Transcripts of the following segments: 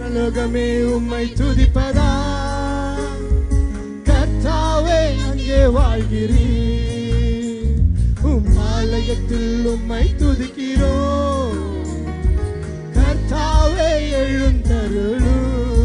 பரலோகமே உம்மை துதிப்பதா கர்த்தாவே அங்கே வாழ்கிறீர் உம் ஆலயத்தில் உம்மை துதிக்கிறோம் கர்த்தாவே எழுந்தருளு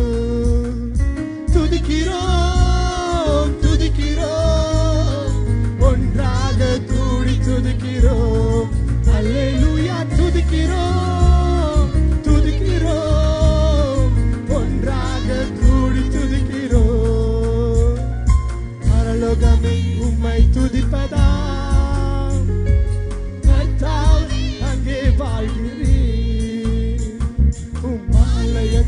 துதிக்கிறோம் துதிக்கிறோம் ஒன்றாக கூடி துதிக்கிறோம் அல்லேலூயா துதிக்கிறோம் துதிக்கிறோம் ஒன்றாக கூடி துதிக்கிறோம் பரலோகமே உம்மை துதிப்பதா கர்த்தாவே அங்கே வாழ்கிறீர் உம் ஆலய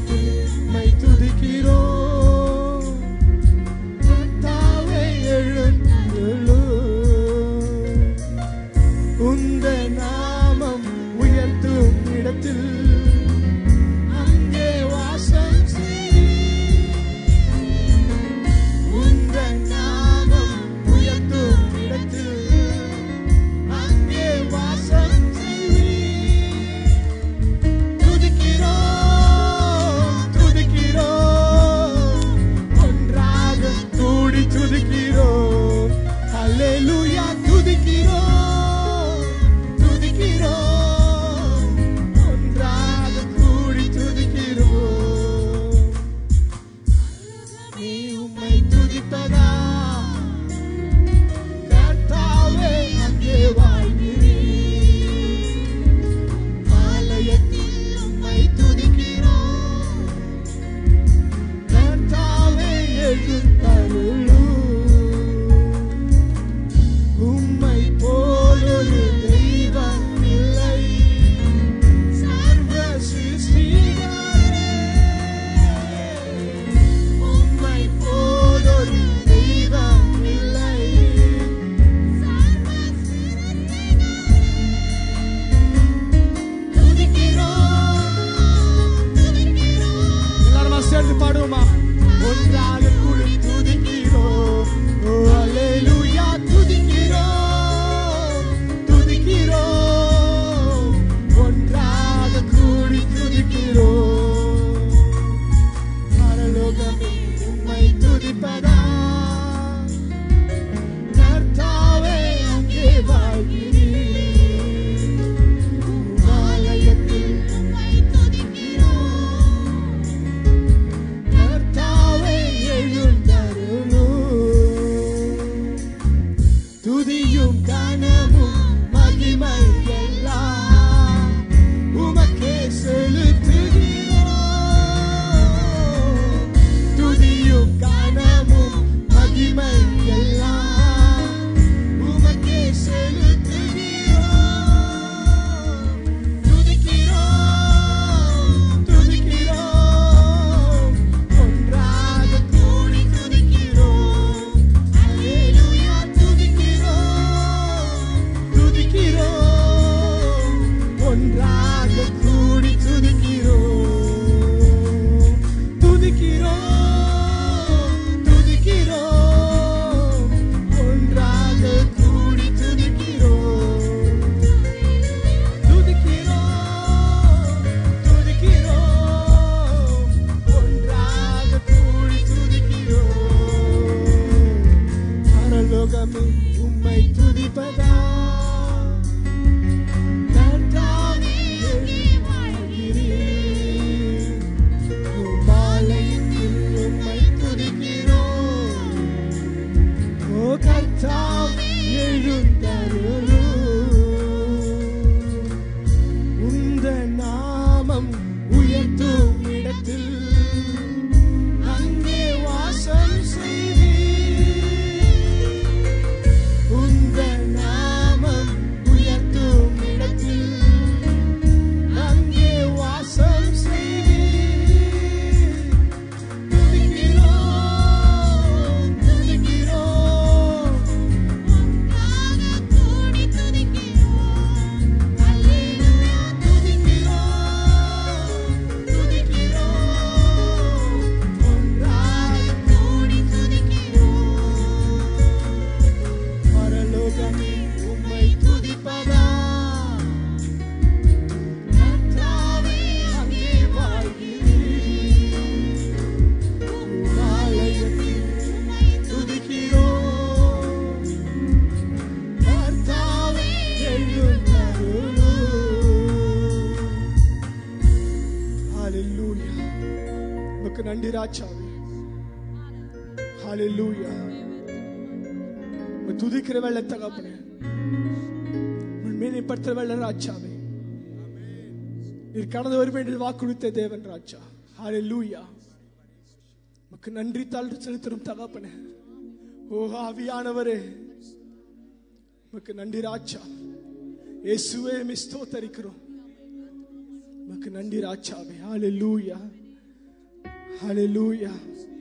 ஹalleluya உமக்கு நன்றி ராஜாவே ஹalleluya உம்மை துதிக்கிற வேலை தகப்பனே உம்மை மேன்மைப்படுத்துற வேலை ராஜாவே நீர் கடந்து வருவேன் என்று வாக்குறுத்த தேவன் ராஜா ஹalleluya உமக்கு நன்றி தாழ்த்து செலுத்தும் தகப்பனே ஓ ஆவியானவரே உமக்கு நன்றி ராஜா இயேசுவே உம்மை ஸ்தோத்தரிக்கிறோம் உமக்கு நன்றி ராஜாவே ஹalleluya ஹalleluya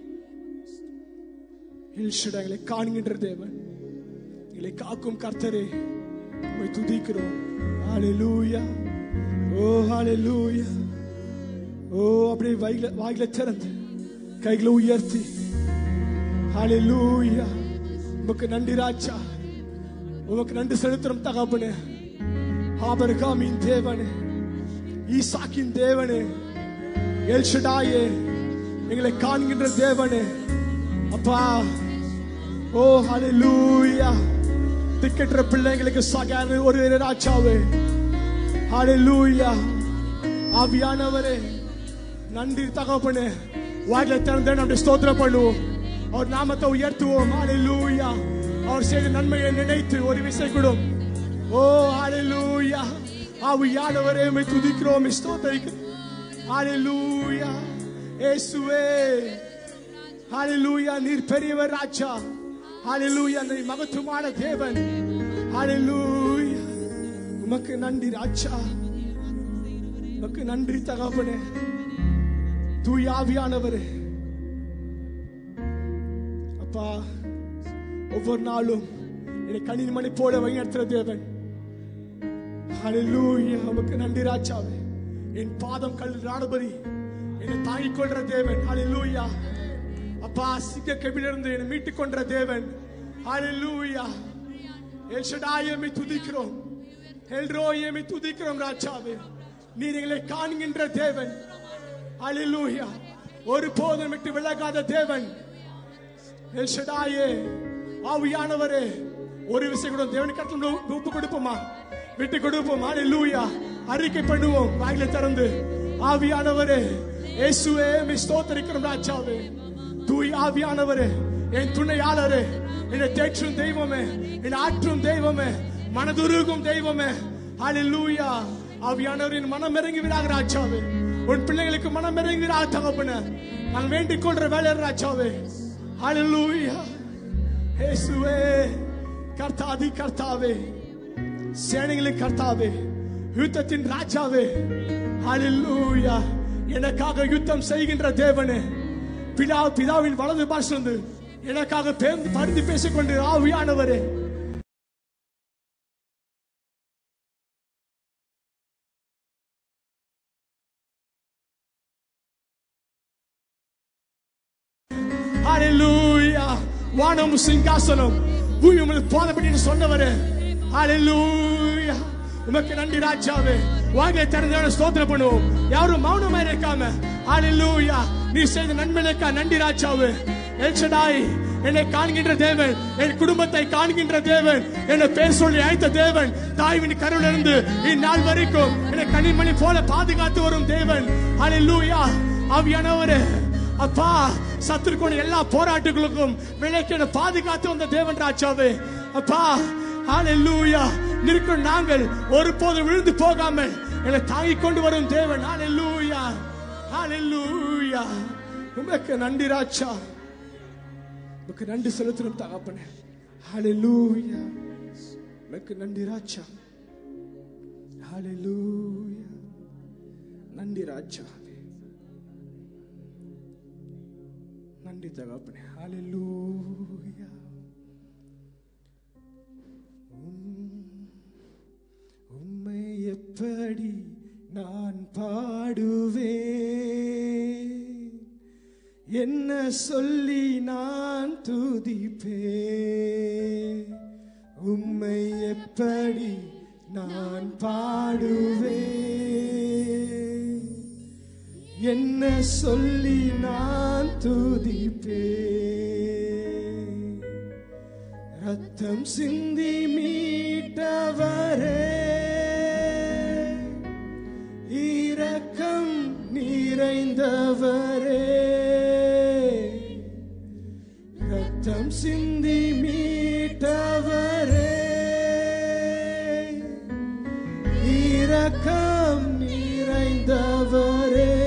எல்ஷடா எங்களை காண்கின்ற தேவன் எங்களை காக்கும் கர்த்தரே உம்மை துதிக்கிறோம் ஹalleluya ஓ ஹalleluya ஓ அப்படியே வாயில வாயில திறந்து கைகளை உயர்த்தி ஹalleluya உமக்கு நன்றி ராஜா உமக்கு நன்றி செலுத்துறோம் தகப்பனே ஆபரகாமின் தேவனே ஈசாக்கின் தேவனே எல்ஷடாயே எங்களை காண்கின்ற தேவனே அப்பா ஓ ஹalleluya திக்கற்ற பிள்ளைங்களுக்கு சகார ஒரு ராஜாவே ஹalleluya ஆவியானவரே நன்றி தகப்பனே வாயில திறந்து நம்முடைய ஸ்தோத்திரம் பண்ணுவோம் அவர் நாமத்தை உயர்த்துவோம் ஹalleluya அவர் செய்த நன்மையை நினைத்து ஒரு விசை கொடும் ஓ ஹalleluya ஆவியானவரே உம்மை துதிக்கிறோம் ஸ்தோத்திரிக்கிறோம் ஹalleluya இயேசுவே ஹalleluya நீர் பெரியவர் ராஜா ஹalleluya நீர் மகத்துவமான தேவன் ஹalleluya உமக்கு நன்றி ராஜா உமக்கு நன்றி தகப்பனே தூய் ஆவியானவரே அப்பா ஒவ்வொரு நாளும் என்னை கணினி மணி போல வழிநடத்துற தேவன் ஹalleluya உமக்கு நன்றி ராஜாவே என் பாதம் கல் ராணுபதி என்னை தாங்கிக் கொள்ற தேவன் ஹalleluya அப்பா சிக்க கபிலிருந்து என்னை மீட்டுக் கொன்ற தேவன் ஹalleluya எல்ஷடாயமை துதிக்கிறோம் எல்ரோயமை துதிக்கிறோம் ராஜாவே நீர் எங்களை காண்கின்ற தேவன் ஹalleluya ஒரு போதும் விட்டு விலகாத தேவன் எல்ஷடாயே ஆவியானவரே ஒரு விஷயம் கூட தேவன் கட்டளை ஒப்பு கொடுப்போமா விட்டு கொடுப்போம் ஹalleluya அறிக்கை பண்ணுவோம் வாயில திறந்து ஆவியானவரே இயேசுவே மே ஸ்தோத்திரிக்கிறோம் ராஜாவே தூய் ஆவியானவரே என் துணையாளரே என்னை தேற்றும் தெய்வமே என்னை ஆற்றும் தெய்வமே மனதுருகும் தெய்வமே ஹalleluya ஆவியானவரின் மனம் இறங்கி விடாக ராஜாவே உன் பிள்ளைகளுக்கு மனம் இறங்கி விடாக தகப்பன நான் வேண்டிக் கொள்ற வேலை ராஜாவே ஹalleluya இயேசுவே கர்த்தாதி கர்த்தாவே சேனைகளின் கர்த்தாவே யுத்தத்தின் ராஜாவே ஹalleluya எனக்காக யுத்தம் செய்கின்ற தேவனே பிதா பிதாவின் வலது பாசிருந்து எனக்காக பேர்ந்து பரிந்து பேசிக்கொண்டு ஆவியானவரே ஹalleluya வானம் சிங்காசனம் பூமி உங்களுக்கு போதப்படி சொன்னவரே ஹalleluya உமக்கு நன்றி ராஜாவே வாங்கை திறந்தான ஸ்தோத்திரம் பண்ணுவோம் யாரும் மௌனமா இருக்காம ஹalleluya நீ செய்த நன்மைகளுக்கா நன்றி ராஜாவே எல்ஷடாய் என்னை காண்கின்ற தேவன் என் குடும்பத்தை காண்கின்ற தேவன் என்னை பேர் சொல்லி அழைத்த தேவன் தாய்வின் கருவிலிருந்து இந்நாள் வரைக்கும் என்னை கனிமணி போல பாதுகாத்து வரும் தேவன் ஹalleluya ஆவியானவரே அப்பா சத்துருக்கோட எல்லா போராட்டங்களுக்கும் விலைக்கு என்னை பாதுகாத்து வந்த தேவன் ராஜாவே அப்பா ஹalleluya நிற்கும் நாங்கள் ஒருபோதும் விழுந்து போகாமல் என்னை தாங்கிக் கொண்டு வரும் தேவன் ஹalleluya ஹalleluya உமக்கு நன்றி ராஜா உமக்கு நன்றி செலுத்தணும் தகப்பனே ஹalleluya உமக்கு நன்றி ராஜா ஹalleluya நன்றி ராஜாவே நன்றி தகப்பனே ஹalleluya உம்மை எப்படி நான் பாடுவேன் என்ன சொல்லி நான் துதிப்பேன் உம்மை எப்படி நான் பாடுவேன் என்ன சொல்லி நான் துதிப்பேன் ரத்தம் சிந்தி மீட்டவரே இரக்கம் நிறைந்த நிறைந்தவரே ரத்தம் சிந்தி மீட்டவரே இரக்கம் நிறைந்தவரே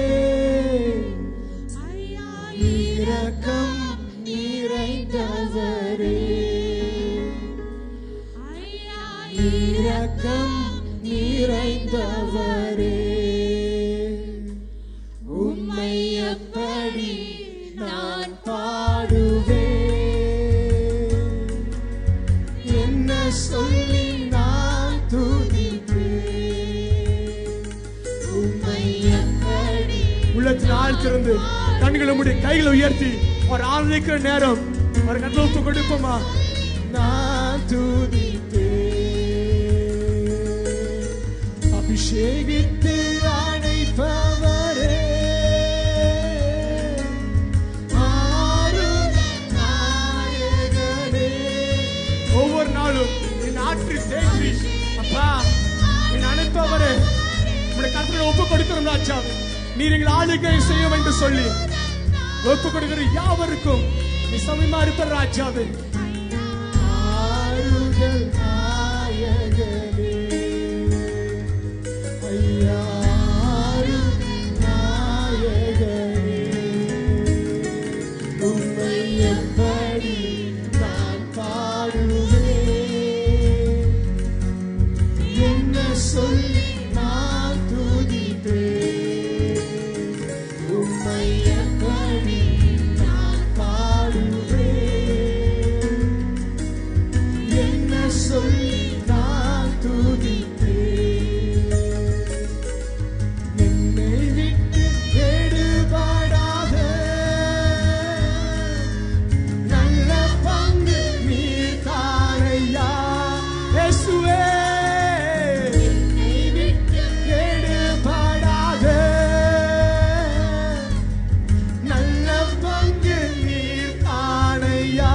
இரக்கம் நிறைந்தவரே இரக்கம் நிறைந்தவரே உம்மை எப்படி நான் பாடுவேன் என்ன சொல்லி நான் துதிப்பேன் உம்மை எப்படி உள்ளத்தின் ஆள் திறந்து கண்களை மூடி கைகளை உயர்த்தி ஒரு ஆதரிக்கிற நேரம் ஒரு கண்ணோப்பு கொடுப்போமா நான் துதிப்பேன் அபிஷேகித்து அணைப்பவரே ஆறுதல் நாயகனே. ஒவ்வொரு நாளும் என் ஆற்று தேற்றி அப்பா என் அணைப்பவரே உடைய கருத்துல ஒப்பு கொடுக்கிறோம் ராஜா நீர் எங்கள் ஆளுகை செய்யும் என்று சொல்லி ஒப்பு கொடுக்கிற யாவருக்கும் நீ சமயமா இருப்ப ராஜாவே ஆறுதல் நாயகனே ஐயா ஆறுதல் நாயகனே உம்மை எப்படி நான் பாடுவேன் என்ன சொல்லி நான் துதிப்பேன் உம்மை எப்படி நான் பாடுவேன் என்ன சொல்லி நான் துதிப்பேன் என்னை விட்டு எடுபடாத நல்ல பங்கு நீர் தானையா இயேசுவே என்னை விட்டு எடுபடாத நல்ல பங்கு நீர் தானையா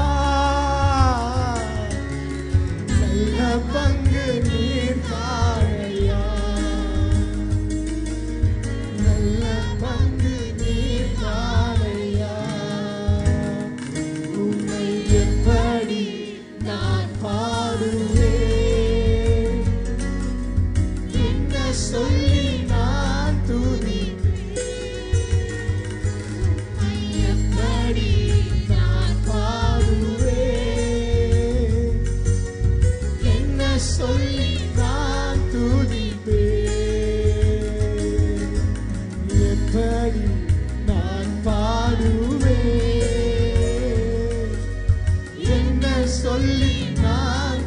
நல்ல பங்கு நீர் தானையா நல்ல பங்கு நீர் தானையா உம்மை எப்படி நான் பாடுவேன் என்ன சொல்லி நான் துதிப்பேன் எப்படி நான் பாடுவேன் என்ன சொல்லி நான் துதிப்பேன் எப்படி நான் பாடுவேன் என்ன சொல்லி நான்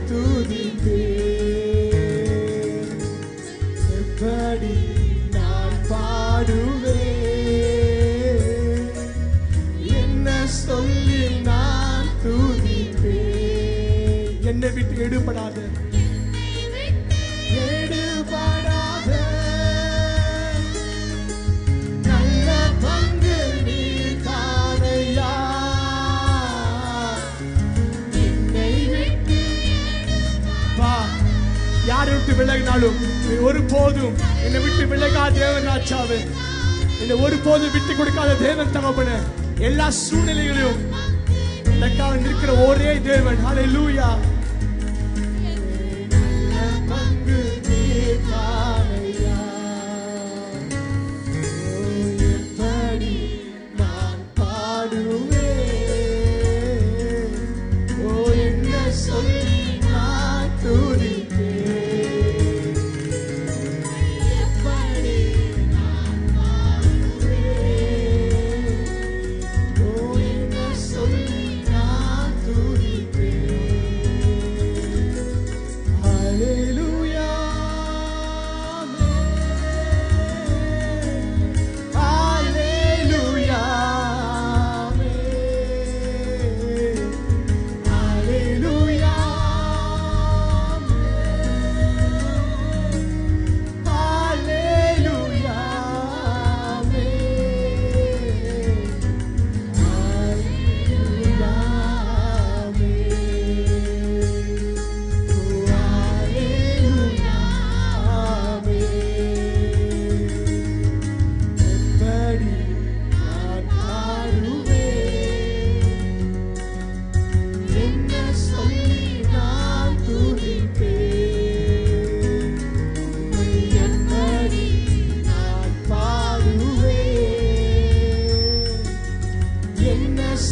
துதிப்பேன் எப்படி நான் பாடுவேன் என்ன சொல்லி நான் துதிப்பேன் என்னை விட்டு எடுபடாத எடுபடாத நல்ல பங்கு நீர் தானையா என்னை விட்டு பா யாரை விட்டு விலகினாலும் நீ ஒருபோதும் என்னை விட்டு விலகா தேவன் ஆச்சாவே என்னை ஒருபோதும் விட்டு கொடுக்காத தேவன் தகப்பன எல்லா சூழ்நிலைகளிலும் எனக்காக நிற்கிற ஒரே தேவன் ஹalleluya நல்ல பங்கு நீர் தானையா ஓ, எப்படி நான் பாடுவேன் ஓ என்ன சொல்லி நான் துதிப்பேன் எப்படி நான் பாடுவேன் ஓ என்ன சொல்லி நான் துதிப்பேன்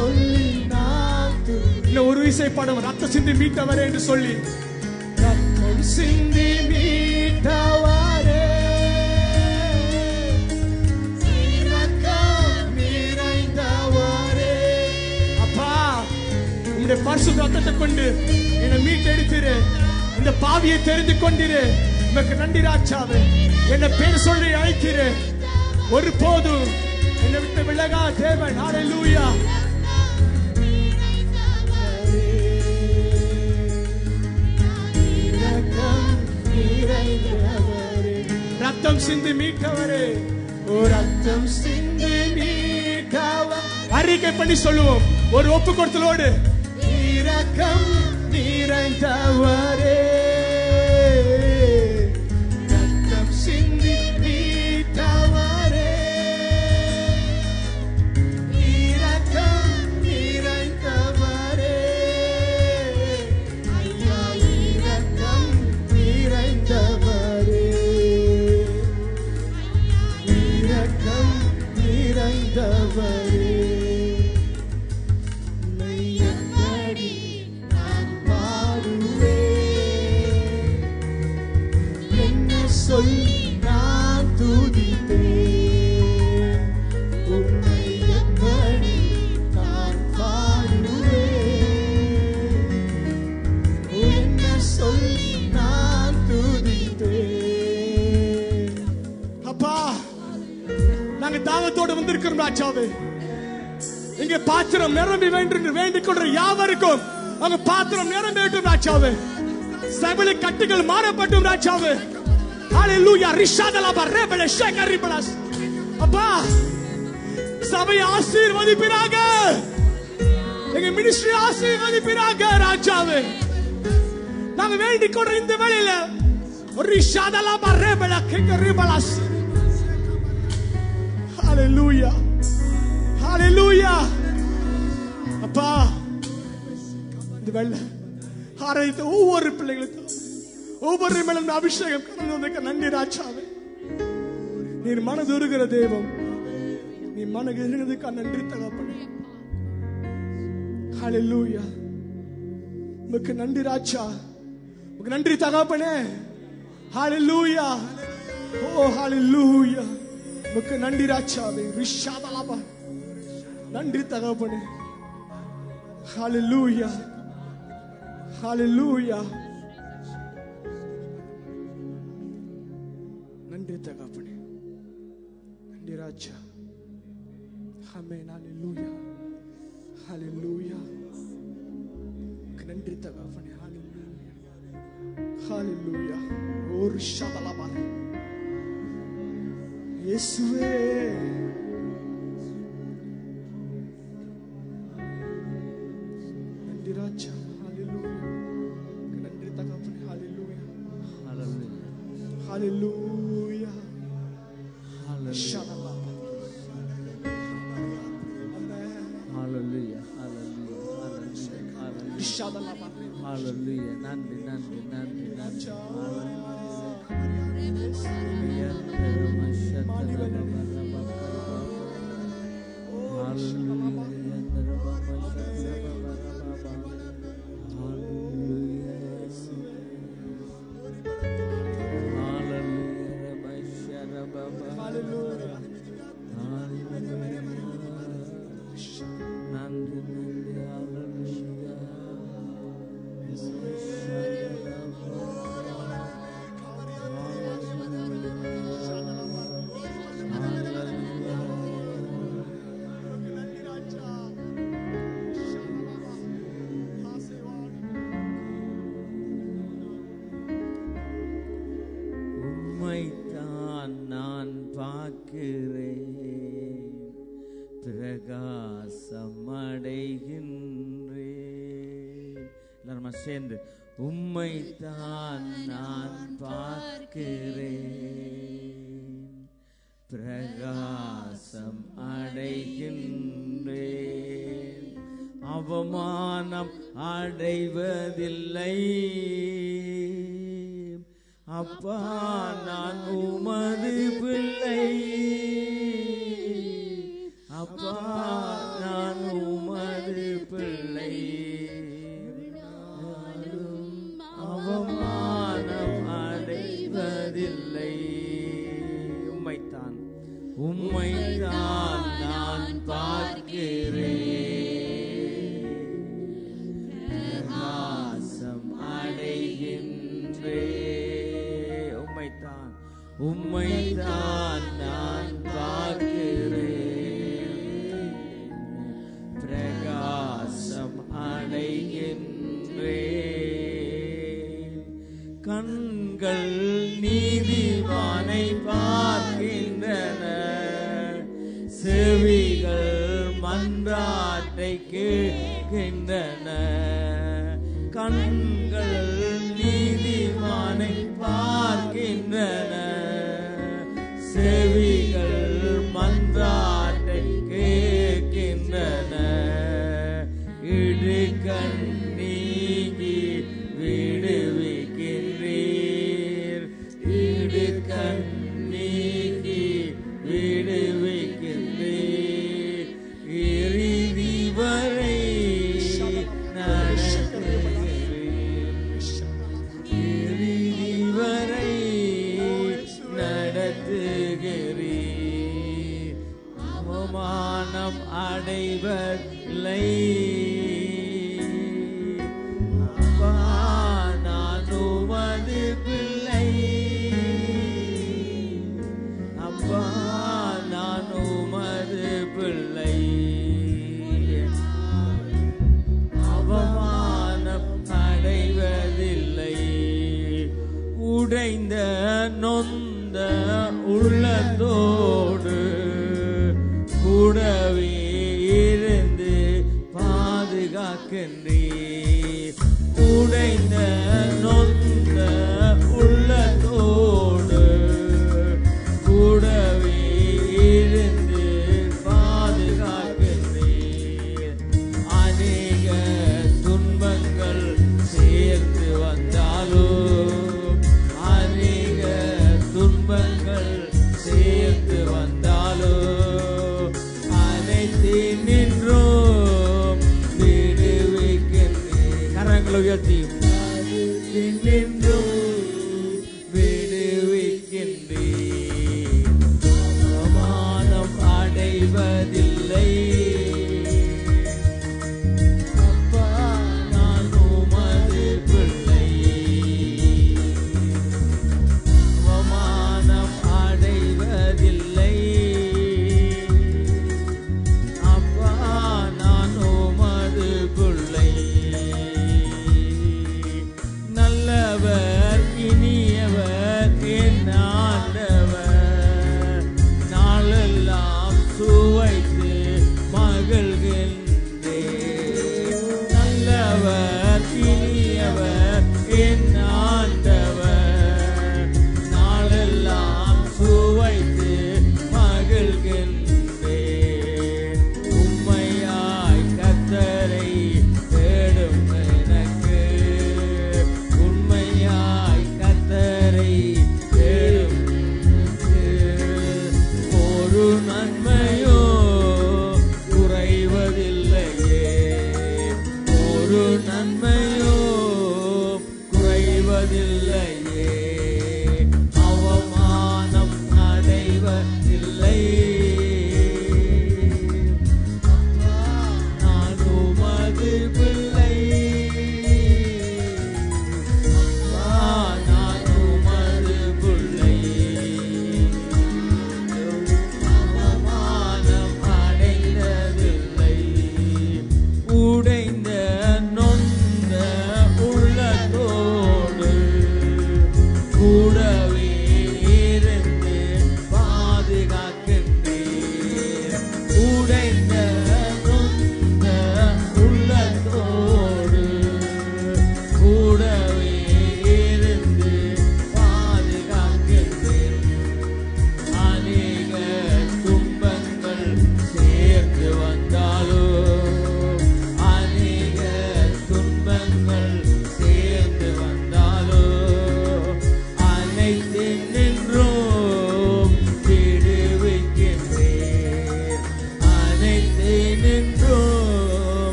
சொல்லி நான் து- இன்னும் ஒரு விசை பாடம் ரத்த சிந்தி மீட்டவரே என்று சொல்லி ரத்தம் சிந்தி மீட்டவரே இரக்கம் நிறைந்தவரே அப்பா உம்முடைய பரிசு ரத்தத்தை கொண்டு என்னை மீட்டெடுத்திரு இந்த பாவியை தெரிந்து கொண்டிரு உமக்கு நன்றி ராஜாவே என்ன பேர் சொல்லி அழைத்திரு ஒரு போதும் என்னை விட்டு விலகா தேவன் ஹalleluya இரக்கம் நிறைந்தவரே ரத்தம் சிந்தி மீட்டவரே ஓ ரத்தம் சிந்தி மீட்டவர் அறிக்கை பண்ணி சொல்லுவோம் ஒரு ஒப்பு கொடுத்தலோடு இரக்கம் நிறைந்தவரே ரத்தம் சிந்தி மீட்டவரே இரக்கம் நிறைந்தவரே ஐயா இரக்கம் நிறைந்தவரே இரக்கம் நிறைந்தவரே உம்மை எப்படி நான் பாடுவேன்? என்ன சொல்லி நான் துதிப்பேன்? உம்மை எப்படி நான் பாடுவேன்? என்ன சொல்லி நான் துதிப்பேன்? அப்பா நாங்க தாகத்தோடு வந்திருக்கிறோம் ராஜாவே இங்க பாத்திரம் நிரம்பி வேண்டும் வேண்டிக் கொண்ட யாவருக்கும் அங்க பாத்திரம் நிரம்பி வேண்டும் ராஜாவே சபல கட்டுகள் மாறப்பட்டும் ராஜாவே ஹalleluya ரிஷாதலப ரெபல ஷேகரிபலஸ் அப்பா சபையை ஆசீர்வதிப்பிறாக எங்க மினிஸ்ட்ரி ஆசீர்வதிப்பிறாக ராஜாவே நாங்க வேண்டிக் கொண்ட இந்த வேளையில ரிஷாதலப ரெபல கிங்கரிபலஸ் ஹalleluya ஹalleluya அப்பா இந்த வெள்ள ஆராய்த்த ஒவ்வொரு பிள்ளைகளுக்கும் ஒவ்வொரு மேலும் இந்த அபிஷேகம் கடந்து வந்திருக்க நன்றி ராஜாவே நீர் மனது உருகிற தெய்வம் நீ மனது இருந்ததுக்கு நன்றி தகப்பனே ஹalleluya உமக்கு நன்றி ராஜா உமக்கு நன்றி தகப்பனே ஹalleluya ஓ ஹalleluya உமக்கு நன்றி ராஜாவே ரிஷாதலபா நன்றி தகப்பனே ஹalleluya ஹalleluya நன்றி தகப்பனே நன்றி ராஜா ஆமென் ஹalleluya ஹalleluya உமக்கு நன்றி தகப்பனே ஹalleluya ஹalleluya ஓ ரிஷாதலபா இயேசுவே நன்றி ராஜா ஹalleluya நன்றி தகப்பனே ஹalleluya ஹalleluya ஷதலா Hallelujah, hallelujah, hallelujah, hallelujah. ஷதலா Hallelujah. நன்றி நன்றி நன்றி நன்றி ஹalleluya நன்றி நன்றி நன்றி ராஜா உம்மைத்தான் நான் பார்க்கிறேன் பிரகாசம் அடைகின்றேன் எல்லாருமா சேர்ந்து உம்மைத்தான் நான் பார்க்கிறேன் பிரகாசம் அடைகின்றேன் அவமானம் அடைவதில்லை அப்பா நான் உமது பிள்ளை அப்பா நான் உமது உம்மைத்தான் நான் பார்க்கிறேன் பிரகாசம் அடைகின்றேன் கண்கள் நீதிவானை பார்க்கின்றன செவிகள் மன்றாட்டை கேட்கின்றன கண்கள் நீதிமானை பார்க்கின்றன செவிகள் மன்றாட்டை கேட்கின்றன இடுக்கண் நீங்கி விடுவிக்கின்றீர் இடுக்கண் நீங்கி விடுவிக்கின்றீர் இறுதி வரை நடத்துகிறீர் இறுதி வரை நடத்துகிறீர் அவமானம் அடைவதில்லை அப்பா நான் உமது பிள்ளை அப்பா நான் உமது பிள்ளை அவமானம் அடைவதில்லை உடைந்த நொந்த உள்ளத்தோடு கூடவே இருந்து பாதுகாக்கின்றீர் உடைந்த நொந்த உள்ளத்தோடு கூடவே இருந்து பாதுகாக்கின்றீர் அநேக துன்பங்கள் சேர்த்து வந்தாலும் அநேக துன்பங்கள் சேர்த்து வந்தாலும் அனைத்து நின்றும் விடுவிக்கின்றேன் கரங்களை உயர்த்தி அனைத்து நின்றும் விடுவிக்கின்றேன் அவமானம் அடைவதில்லை அப்பா நான் உமது பிள்ளை அவமானம் அடைவதில்லை அப்பா நான் உமது பிள்ளை நல்லவர் இனியவர் என் ஆண்டவர் நாளெல்லாம் சுவைத்து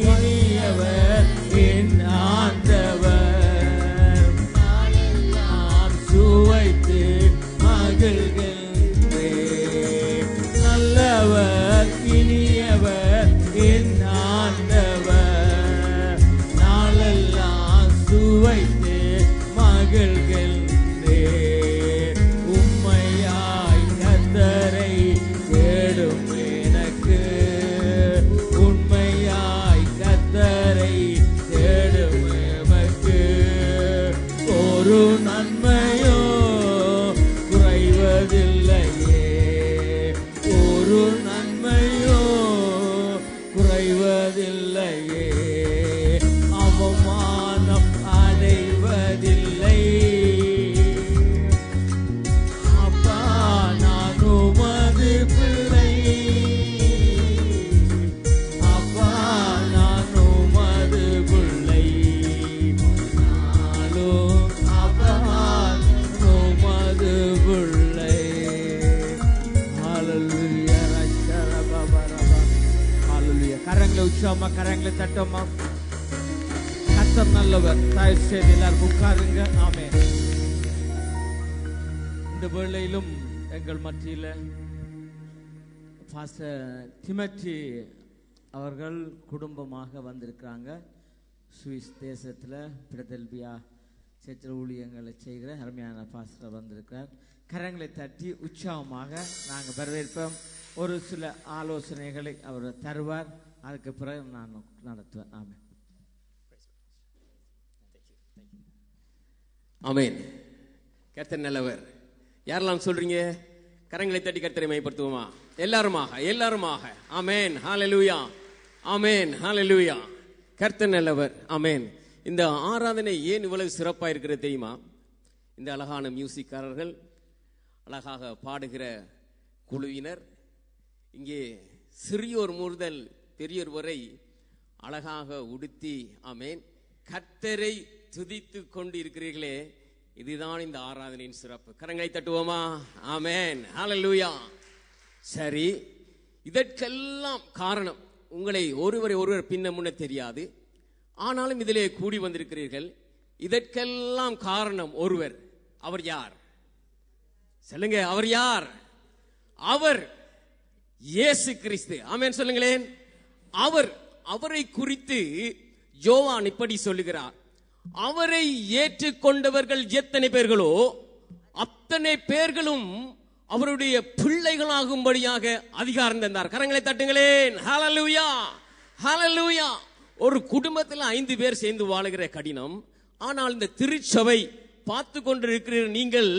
இனியவர் என் ஆண்டவர் நான் சுவைத்து மகிழ்கின்றேன் நல்லவர் இனியவர் என் ஆண்டவர் நாளெல்லாம் சுவைத்து மகிழ்கின்றேன் உம்மையாய் கத்தரை தேடும் எனக்கு உண்மையாய் கத்தரை தேடும் எமக்கு ஒரு நன்மையோ குறைவதில்லையே ஒரு நன்மையோ குறைவதில்லையே அவமானம் அடைவதில்லை அப்பா நான் உமது பிள்ளை அப்பா நான் உமது பிள்ளை நானும் அப்பா உமது பிள்ளை ஹalleluya ரச்சரபபரப ஹalleluya கரங்களை உச்சமா கரங்களை தட்டமா கர்த்தர் நல்லவர் தயவு செய்து எல்லாரும் உட்காருங்க ஆமென் இந்த வேளையிலும் எங்கள் மத்தியில் பாஸ்டர் திமத்தி அவர்கள் குடும்பமாக வந்திருக்கிறாங்க சுவிஸ் தேசத்தில் பிரதல்பியா சேத்திர ஊழியங்களை செய்கிற அருமையான பாஸ்டர் வந்திருக்கிறார் கரங்களை தட்டி உற்சாகமாக நாங்கள் வரவேற்போம் ஒரு சில ஆலோசனைகளை அவர் தருவார் அதுக்கு பிறகு நான் நடத்துவேன் ஆமென் ஆமென் கர்த்தர் நல்லவர் யாரெல்லாம் சொல்றீங்க கரங்களை தட்டி கர்த்தரை மைப்படுத்துவோமா எல்லாருமாக எல்லாருமாக ஆமென் ஹalleluya ஆமென் ஹalleluya கர்த்தர் நல்லவர் ஆமென் இந்த ஆராதனை ஏன் இவ்வளவு சிறப்பா இருக்கிறது தெரியுமா இந்த அழகான மியூசிக்காரர்கள் அழகாக பாடுகிற குழுவினர் இங்கே சிறியோர் முதல் பெரியோர் வரை அழகாக உடுத்தி ஆமென் கர்த்தரை துதித்து கொண்டு இருக்கிறீர்களே இதுதான் இந்த ஆராதனையின் சிறப்பு கரங்களை தட்டுவோமா ஆமென் ஹalleluya சரி இதற்கெல்லாம் காரணம் உங்களை ஒருவரை ஒருவர் பின்ன முன்ன தெரியாது ஆனாலும் இதிலே கூடி வந்திருக்கிறீர்கள் இதற்கெல்லாம் காரணம் ஒருவர் அவர் யார் சொல்லுங்க அவர் யார் அவர் இயேசு கிறிஸ்து ஆமென் சொல்லுங்களேன் அவர் அவரை குறித்து யோவான் இப்படி சொல்லுகிறார் அவரை ஏற்றுக்கொண்டவர்கள் எத்தனை பேர்களோ அத்தனை பேர்களும் அவருடைய பிள்ளைகளாகும்படியாக அதிகாரம் தந்தார் கரங்களை தட்டுங்களேன் ஹalleluya ஹalleluya ஒரு குடும்பத்தில் ஐந்து பேர் சேர்ந்து வாழுகிற கடினம் ஆனால் இந்த திருச்சபை பார்த்து கொண்டிருக்கிற நீங்கள்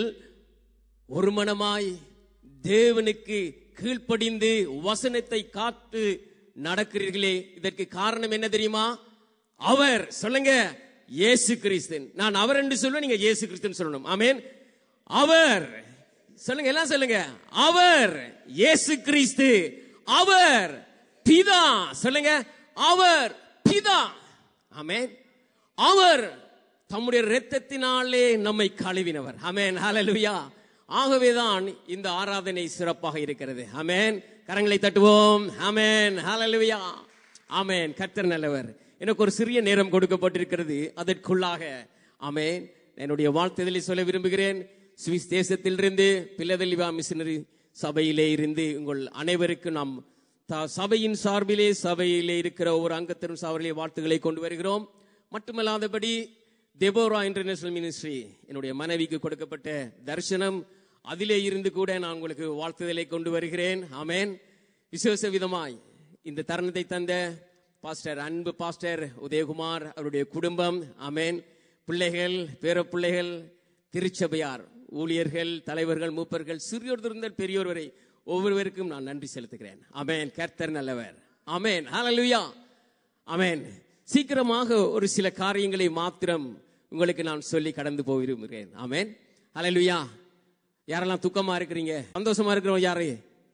ஒரு மனமாய் தேவனுக்கு கீழ்ப்படிந்து வசனத்தை காத்து நடக்கிறீர்களே இதற்கு காரணம் என்ன தெரியுமா அவர் சொல்லுங்க இயேசு கிறிஸ்து நான் அவர் என்று சொல்லுவேன் நீங்க இயேசு கிறிஸ்துன்னு சொல்லணும் ஆமென் அவர் சொல்லுங்க எல்லாம் சொல்லுங்க அவர் இயேசு கிறிஸ்து அவர் பிதா சொல்லுங்க அவர் பிதா ஆமென் அவர் தம்முடைய இரத்தத்தினாலே நம்மை கழுவினவர் ஆமென் ஹalleluya ஆகவேதான் இந்த ஆராதனை சிறப்பாக இருக்கிறது ஆமென் கரங்களை தட்டுவோம் ஆமென் ஹalleluya ஆமென் கர்த்தர் நல்லவர் எனக்கு ஒரு சிறிய நேரம் கொடுக்கப்பட்டிருக்கிறது அதற்குள்ளாக ஆமென் என்னுடைய வாழ்த்துதலை சொல்ல விரும்புகிறேன் சுவிஸ் தேசத்திலிருந்து பில்லதெளிவா மிஷினரி சபையிலே இருந்து உங்கள் அனைவருக்கும் நாம் த- சபையின் சார்பிலே சபையிலே இருக்கிற ஒவ்வொரு அங்கத்திலும் சார்பிலே வாழ்த்துக்களை கொண்டு வருகிறோம் மட்டுமல்லாதபடி தெபோரா இன்டர்நேஷனல் மினிஸ்ட்ரி என்னுடைய மனைவிக்கு கொடுக்கப்பட்ட தரிசனம் அதிலே இருந்து கூட நான் உங்களுக்கு வாழ்த்துதலை கொண்டு வருகிறேன் ஆமென் விசேஷ விதமாய் இந்த தருணத்தை தந்த பாஸ்டர் அன்பு பாஸ்டர் உதயகுமார் அவருடைய குடும்பம் ஆமென் பிள்ளைகள் பேர பிள்ளைகள் திருச்சபையார் ஊழியர்கள் தலைவர்கள் மூப்பர்கள் சிறியோர் முதல் பெரியோர் வரை ஒவ்வொருவருக்கும் நான் நன்றி செலுத்துகிறேன் ஆமென் கர்த்தர் நல்லவர் ஆமென் ஹalleluya ஆமென் சீக்கிரமாக ஒரு சில காரியங்களை மாத்திரம் உங்களுக்கு நான் சொல்லி கடந்து போய் விரும்புகிறேன் ஆமென் ஹalleluya யாரெல்லாம் துக்கமா இருக்கிறீங்க சந்தோஷமா இருக்கிறோம் யாரு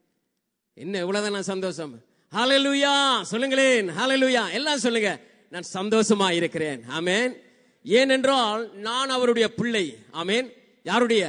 என்ன இவ்வளவுதான் நான் சந்தோஷம் ஹalleluya சொல்லுங்களேன் ஹalleluya எல்லாம் சொல்லுங்க நான் சந்தோஷமா இருக்கிறேன் ஆமென் ஏனென்றால் நான் அவருடைய பிள்ளை ஆமென் யாருடைய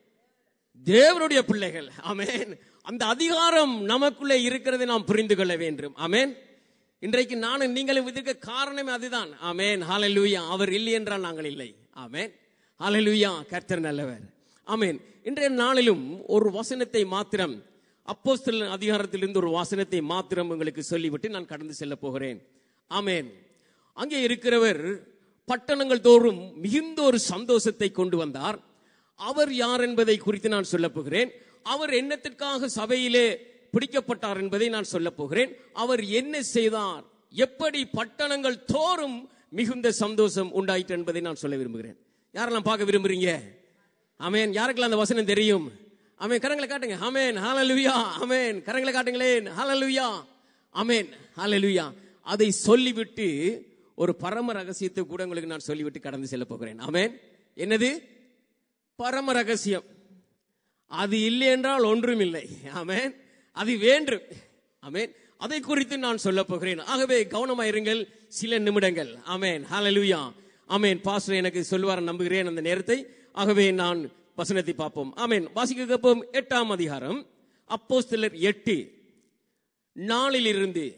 தேவனுடைய பிள்ளைகள் ஆமென் அந்த அதிகாரம் நமக்குள்ளே இருக்கிறதை நாம் புரிந்து கொள்ள வேண்டும் ஆமென் இன்றைக்கு நானும் நீங்களும் இதற்கு காரணமே அதுதான் ஆமென் ஹalleluya அவர் இல்லை என்றால் நாங்கள் இல்லை ஆமென் ஹalleluya கர்த்தர் நல்லவர் ஆமென் இன்றைய நாளிலும் ஒரு வசனத்தை மாத்திரம் அப்போஸ்தலர் அதிகாரத்திலிருந்து ஒரு வசனத்தை மாத்திரம் உங்களுக்கு சொல்லிவிட்டு நான் கடந்து செல்ல போகிறேன் ஆமென் அங்கே இருக்கிறவர் பட்டணங்கள் தோறும் மிகுந்த ஒரு சந்தோஷத்தை கொண்டு வந்தார் அவர் யார் என்பதை குறித்து நான் சொல்லப் போகிறேன் அவர் என்னத்திற்காக சபையிலே பிடிக்கப்பட்டார் என்பதை நான் சொல்லப் போகிறேன் அவர் என்ன செய்தார் எப்படி பட்டணங்கள் தோறும் மிகுந்த சந்தோஷம் உண்டாயிற்று என்பதை நான் சொல்ல விரும்புகிறேன் யாரெல்லாம் பார்க்க விரும்புறீங்க ஆமென் யாருக்கெல்லாம் அந்த வசனம் தெரியும் ஆமென் கரங்களை காட்டுங்க ஆமென் ஹalleluya ஆமென் கரங்களை காட்டுங்களேன் ஹalleluya ஆமென் ஹalleluya அதை சொல்லிவிட்டு ஒரு பரம ரகசியத்தை கூட உங்களுக்கு நான் சொல்லிவிட்டு கடந்து செல்ல போகிறேன் ஆமென் என்னது பரம ரகசியம் அது இல்லை என்றால் ஒன்றும் இல்லை ஆமென் அது வேண்டும் ஆமென் அதை குறித்து நான் சொல்ல போகிறேன் ஆகவே கவனமாயிருங்கள் சில நிமிடங்கள் ஆமென் ஹalleluya ஆமென் பாஸ்டர் எனக்கு சொல்வார் நம்புகிறேன் அந்த நேரத்தை ஆகவே நான் வசனத்தை பார்ப்போம் ஆமென் வாசிக்க கேட்போம் எட்டாம் அதிகாரம் அப்போஸ்தலர் எட்டு நாளிலிருந்து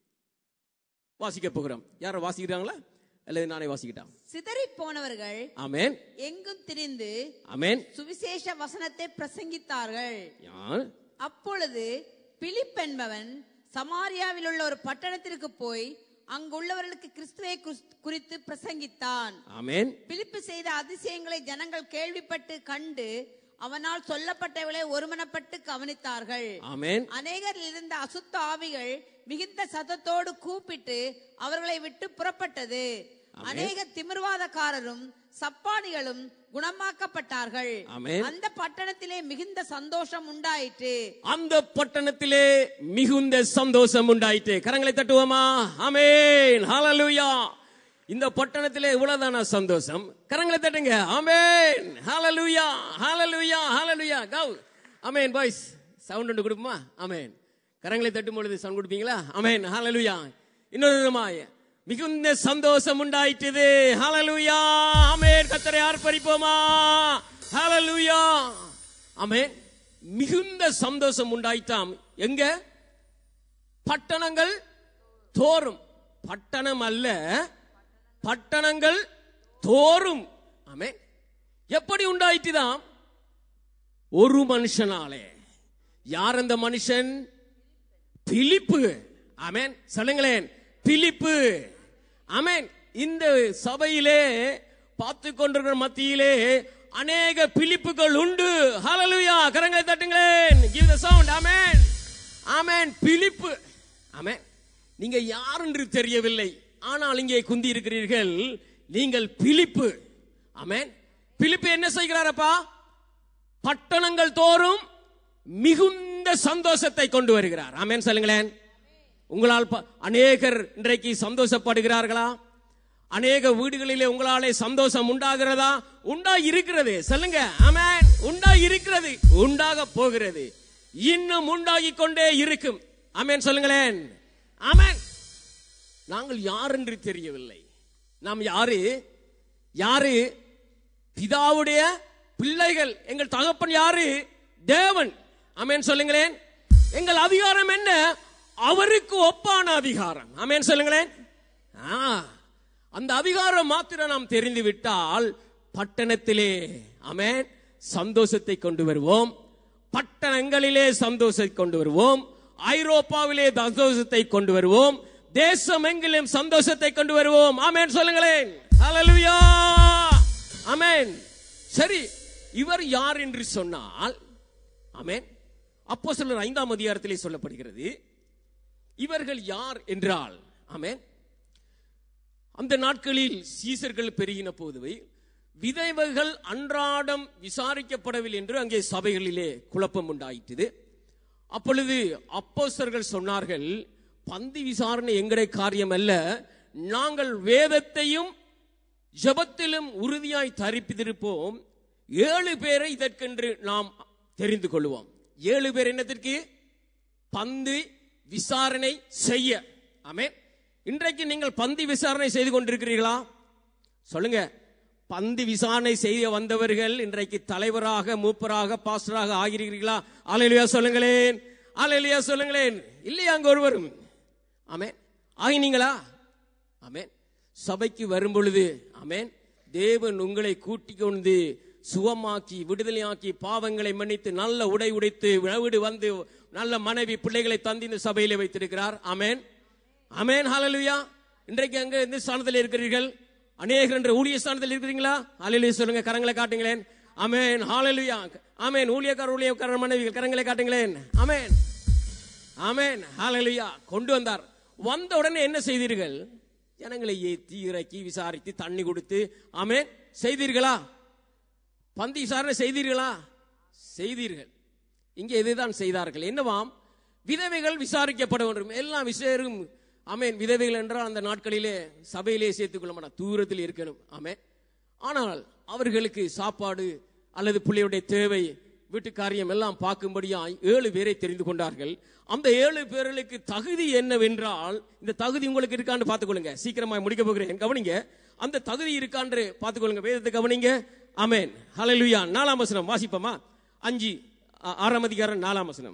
வாசிக்க போகிறோம் யாரும் வாசிக்கிறாங்களா அல்லது நானே வாசிக்கிட்டான் சிதறிப் போனவர்கள் ஆமென் எங்கும் திரிந்து ஆமென் சுவிசேஷ வசனத்தை பிரசங்கித்தார்கள் யார் அப்பொழுது பிலிப் என்பவன் சமாரியாவில் உள்ள ஒரு பட்டணத்திற்கு போய் அங்குள்ளவர்களுக்கு கிறிஸ்துவை குறி- குறித்து பிரசங்கித்தான் ஆமென் பிலிப்பு செய்த அதிசயங்களை ஜனங்கள் கேள்விப்பட்டு கண்டு அவனால் சொல்லப்பட்டவளை ஒருமனப்பட்டு கவனித்தார்கள் ஆமென் அநேகர் இருந்த அசுத்த ஆவிகள் மிகுந்த சத்தத்தோடு கூப்பிட்டு அவர்களை விட்டு புறப்பட்டது அநேக திமிர்வாதக்காரரும் சப்பானிகளும் குணமாக்கப்பட்டார்கள் ஆமென். அந்த பட்டணத்திலே மிகுந்த சந்தோஷம் உண்டாயிற்று அந்த பட்டணத்திலே மிகுந்த சந்தோஷம் உண்டாயிற்று கரங்களை தட்டுவோமா ஆமென் ஹalleluya இந்த பட்டணத்திலே இவ்வளவுதானா சந்தோஷம் கரங்களை தட்டுங்க ஆமென் ஹalleluya ஹalleluya ஹalleluya கவ் ஆமென் பாய்ஸ் சவுண்ட் ஒன்று கொடுப்போமா ஆமென் கரங்களை தட்டும் பொழுது சவுண்ட் கொடுப்பீங்களா ஆமென் ஹalleluya இன்னொரு விதமாய் மிகுந்த சந்தோஷம் உண்டாயிற்று ஹalleluya ஆமென் கர்த்தரை ஆர்ப்பரிப்போமா ஹalleluya ஆமென் மிகுந்த சந்தோஷம் உண்டாயிட்டாம் எங்க பட்டணங்கள் தோறும் பட்டணம் அல்ல பட்டணங்கள் தோறும் ஆமென் எப்படி உண்டாயிட்டுதாம் ஒரு மனுஷனாலே யார் அந்த மனுஷன் பிலிப்பு ஆமென் சொல்லுங்களேன் பிலிப்பு ஆமென் இந்த சபையிலே பார்த்து கொண்டிருக்கிற மத்தியிலே அநேக பிலிப்புகள் உண்டு ஹalleluya கரங்களை தட்டுங்களேன் give the sound ஆமென் ஆமென் பிலிப்பு ஆமென் நீங்க யார் என்று தெரியவில்லை ஆனால் இங்கே குந்தி இருக்கிறீர்கள் நீங்கள் பிலிப்பு ஆமென் பிலிப்பு என்ன செய்கிறாரப்பா பட்டணங்கள் தோறும் மிகுந்த சந்தோஷத்தை கொண்டு வருகிறார் ஆமென் சொல்லுங்களேன் உங்களால் ப- அநேகர் இன்றைக்கு சந்தோஷப்படுகிறார்களா அநேக வீடுகளிலே உங்களாலே சந்தோஷம் உண்டாகிறதா உண்டா இருக்கிறது சொல்லுங்க ஆமென் உண்டா இருக்கிறது உண்டாக போகிறது இன்னும் உண்டாகி கொண்டே இருக்கும் ஆமென் சொல்லுங்களேன் ஆமென் நாங்கள் யார் என்று தெரியவில்லை நாம் யாரு யாரு பிதாவுடைய பிள்ளைகள் எங்கள் தகப்பன் யாரு தேவன் ஆமென் சொல்லுங்களேன் எங்கள் அதிகாரம் என்ன அவருக்கு ஒப்பான அதிகாரம் ஆமென் சொல்லுங்களேன் ஆ, அந்த அதிகாரம் மாத்திரம் நாம் தெரிந்து விட்டால் பட்டணத்திலே ஆமென் சந்தோஷத்தை கொண்டு வருவோம் பட்டணங்களிலே சந்தோஷத்தை கொண்டு வருவோம் ஐரோப்பாவிலே சந்தோஷத்தை கொண்டு வருவோம் தேசம் எங்கிலும் சந்தோஷத்தை கொண்டு வருவோம் ஆமென் சொல்லுங்களேன் ஹalleluya ஆமென் சரி இவர் யார் என்று சொன்னால் ஆமென் அப்போ சிலர் ஐந்தாம் அதிகாரத்திலே சொல்லப்படுகிறது இவர்கள் யார் என்றால் ஆமென் அந்த நாட்களில் சீசர்கள் பெருகின போதுவை விதைவர்கள் அன்றாடம் விசாரிக்கப்படவில்லை என்று அங்கே சபைகளிலே குழப்பம் உண்டாயிற்று அப்பொழுது அப்போஸ்தலர்கள் சொன்னார்கள் பந்தி விசாரணை எங்களுடைய காரியம் அல்ல நாங்கள் வேதத்தையும் ஜெபத்திலும் உறுதியாய் தரிப்பித்திருப்போம் ஏழு பேரை இதற்கென்று நாம் தெரிந்து கொள்வோம் ஏழு பேர் என்னத்திற்கு பந்து விசாரணை செய்ய ஆமென் இன்றைக்கு நீங்கள் பந்தி விசாரணை செய்து கொண்டிருக்கிறீர்களா சொல்லுங்க பந்தி விசாரணை செய்ய வந்தவர்கள் இன்றைக்கு தலைவராக மூப்பராக பாஸ்டராக ஆகிறீர்களா அலையிலையா சொல்லுங்களேன் அலையிலையா சொல்லுங்களேன் இல்லையா அங்க ஒருவரும் ஆமென் ஆகினீங்களா ஆமென் சபைக்கு வரும் பொழுது ஆமென் தேவன் உங்களை கூட்டிக் கொண்டு சுகமாக்கி விடுதலையாக்கி பாவங்களை மன்னித்து நல்ல உடை உடைத்து வீடு வந்து நல்ல மனைவி பிள்ளைகளை தந்து இந்த சபையிலே வைத்திருக்கிறார் ஆமென் ஆமென் ஹalleluya இன்றைக்கு அங்க எந்த ஸ்தானத்தில் இருக்கிறீர்கள் அநேகர் என்ற ஊழிய ஸ்தானத்தில் இருக்கிறீங்களா ஹalleluya சொல்லுங்க கரங்களை காட்டுங்களேன் ஆமென் ஹalleluya ஆமென் ஊழியக்கார ஊழியக்கார மனைவிகள் கரங்களை காட்டுங்களேன் ஆமென் ஆமென் ஹalleluya கொண்டு வந்தார் வந்த உடனே என்ன செய்தீர்கள் ஜனங்களை ஏத்தி இறக்கி விசாரித்து தண்ணி கொடுத்து ஆமென் செய்தீர்களா பந்தி விசாரணை செய்தீர்களா செய்தீர்கள் இங்கே இதுதான் செய்தார்கள் என்னவாம் விதவைகள் விசாரிக்கப்பட வேண்டும் எல்லா விஷயரும் ஆமென் விதவைகள் என்றால் அந்த நாட்களிலே சபையிலே சேர்த்துக் கொள்ள மாட்டான் தூரத்தில் இருக்கணும் ஆமென் ஆனால் அவர்களுக்கு சாப்பாடு அல்லது பிள்ளையுடைய தேவை வீட்டு காரியம் எல்லாம் பார்க்கும்படியாய் ஏழு பேரை தெரிந்து கொண்டார்கள் அந்த ஏழு பேர்களுக்கு தகுதி என்னவென்றால் இந்த தகுதி உங்களுக்கு இருக்கான்னு பார்த்துக்கொள்ளுங்க சீக்கிரமா முடிக்க போகிறேன் கவனிங்க அந்த தகுதி இருக்கான்று பார்த்துக்கொள்ளுங்க வேதத்தை கவனிங்க ஆமென் ஹalleluya நாலாம் வசனம் வாசிப்போமா அஞ்சு ஆ- ஆறாம் அதிகாரம் நாலாம் வசனம்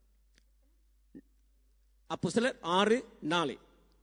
அப்போ சிலர் ஆறு நாலு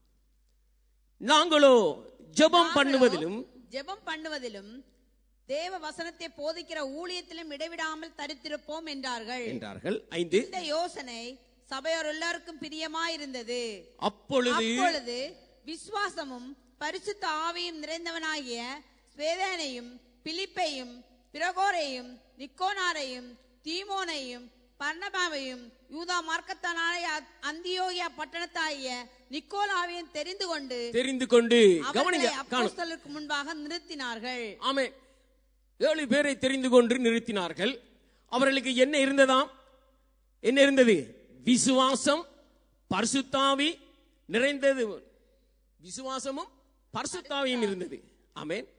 நாங்களோ ஜெபம் பண்ணுவதிலும் ஜெபம் பண்ணுவதிலும் தேவ வசனத்தை போதிக்கிற ஊழியத்திலும் இடைவிடாமல் தரித்திருப்போம் என்றார்கள் என்றார்கள் ஐந்து இந்த யோசனை சபையோர் எல்லாருக்கும் பிரியமாயிருந்தது அப்பொழுது அப்பொழுது விசுவாசமும் பரிசுத்த ஆவியும் நிறைந்தவனாகிய ஸ்வேதனையும் பிலிப்பையும் பிரகோரையும் நிக்கோனாரையும் தீமோனையும் பர்ணபாவையும் யூதா மார்க்கத்தானாய அந்தியோகியா பட்டணத்தாகிய நிக்கோலாவையும் தெரிந்து கொண்டு தெரிந்து கொண்டு கவனிங்க அவர்களை காணும் அப்போஸ்தலருக்கு முன்பாக நிறுத்தினார்கள் ஆமே ஏழு பேரை தெரிந்து கொண்டு நிறுத்தினார்கள் அவர்களுக்கு என்ன இருந்ததாம் என்ன இருந்தது விசுவாசம் பரிசுத்தாவி நிறைந்தது விசுவாசமும் பரிசுத்தாவியும் இருந்தது ஆமென்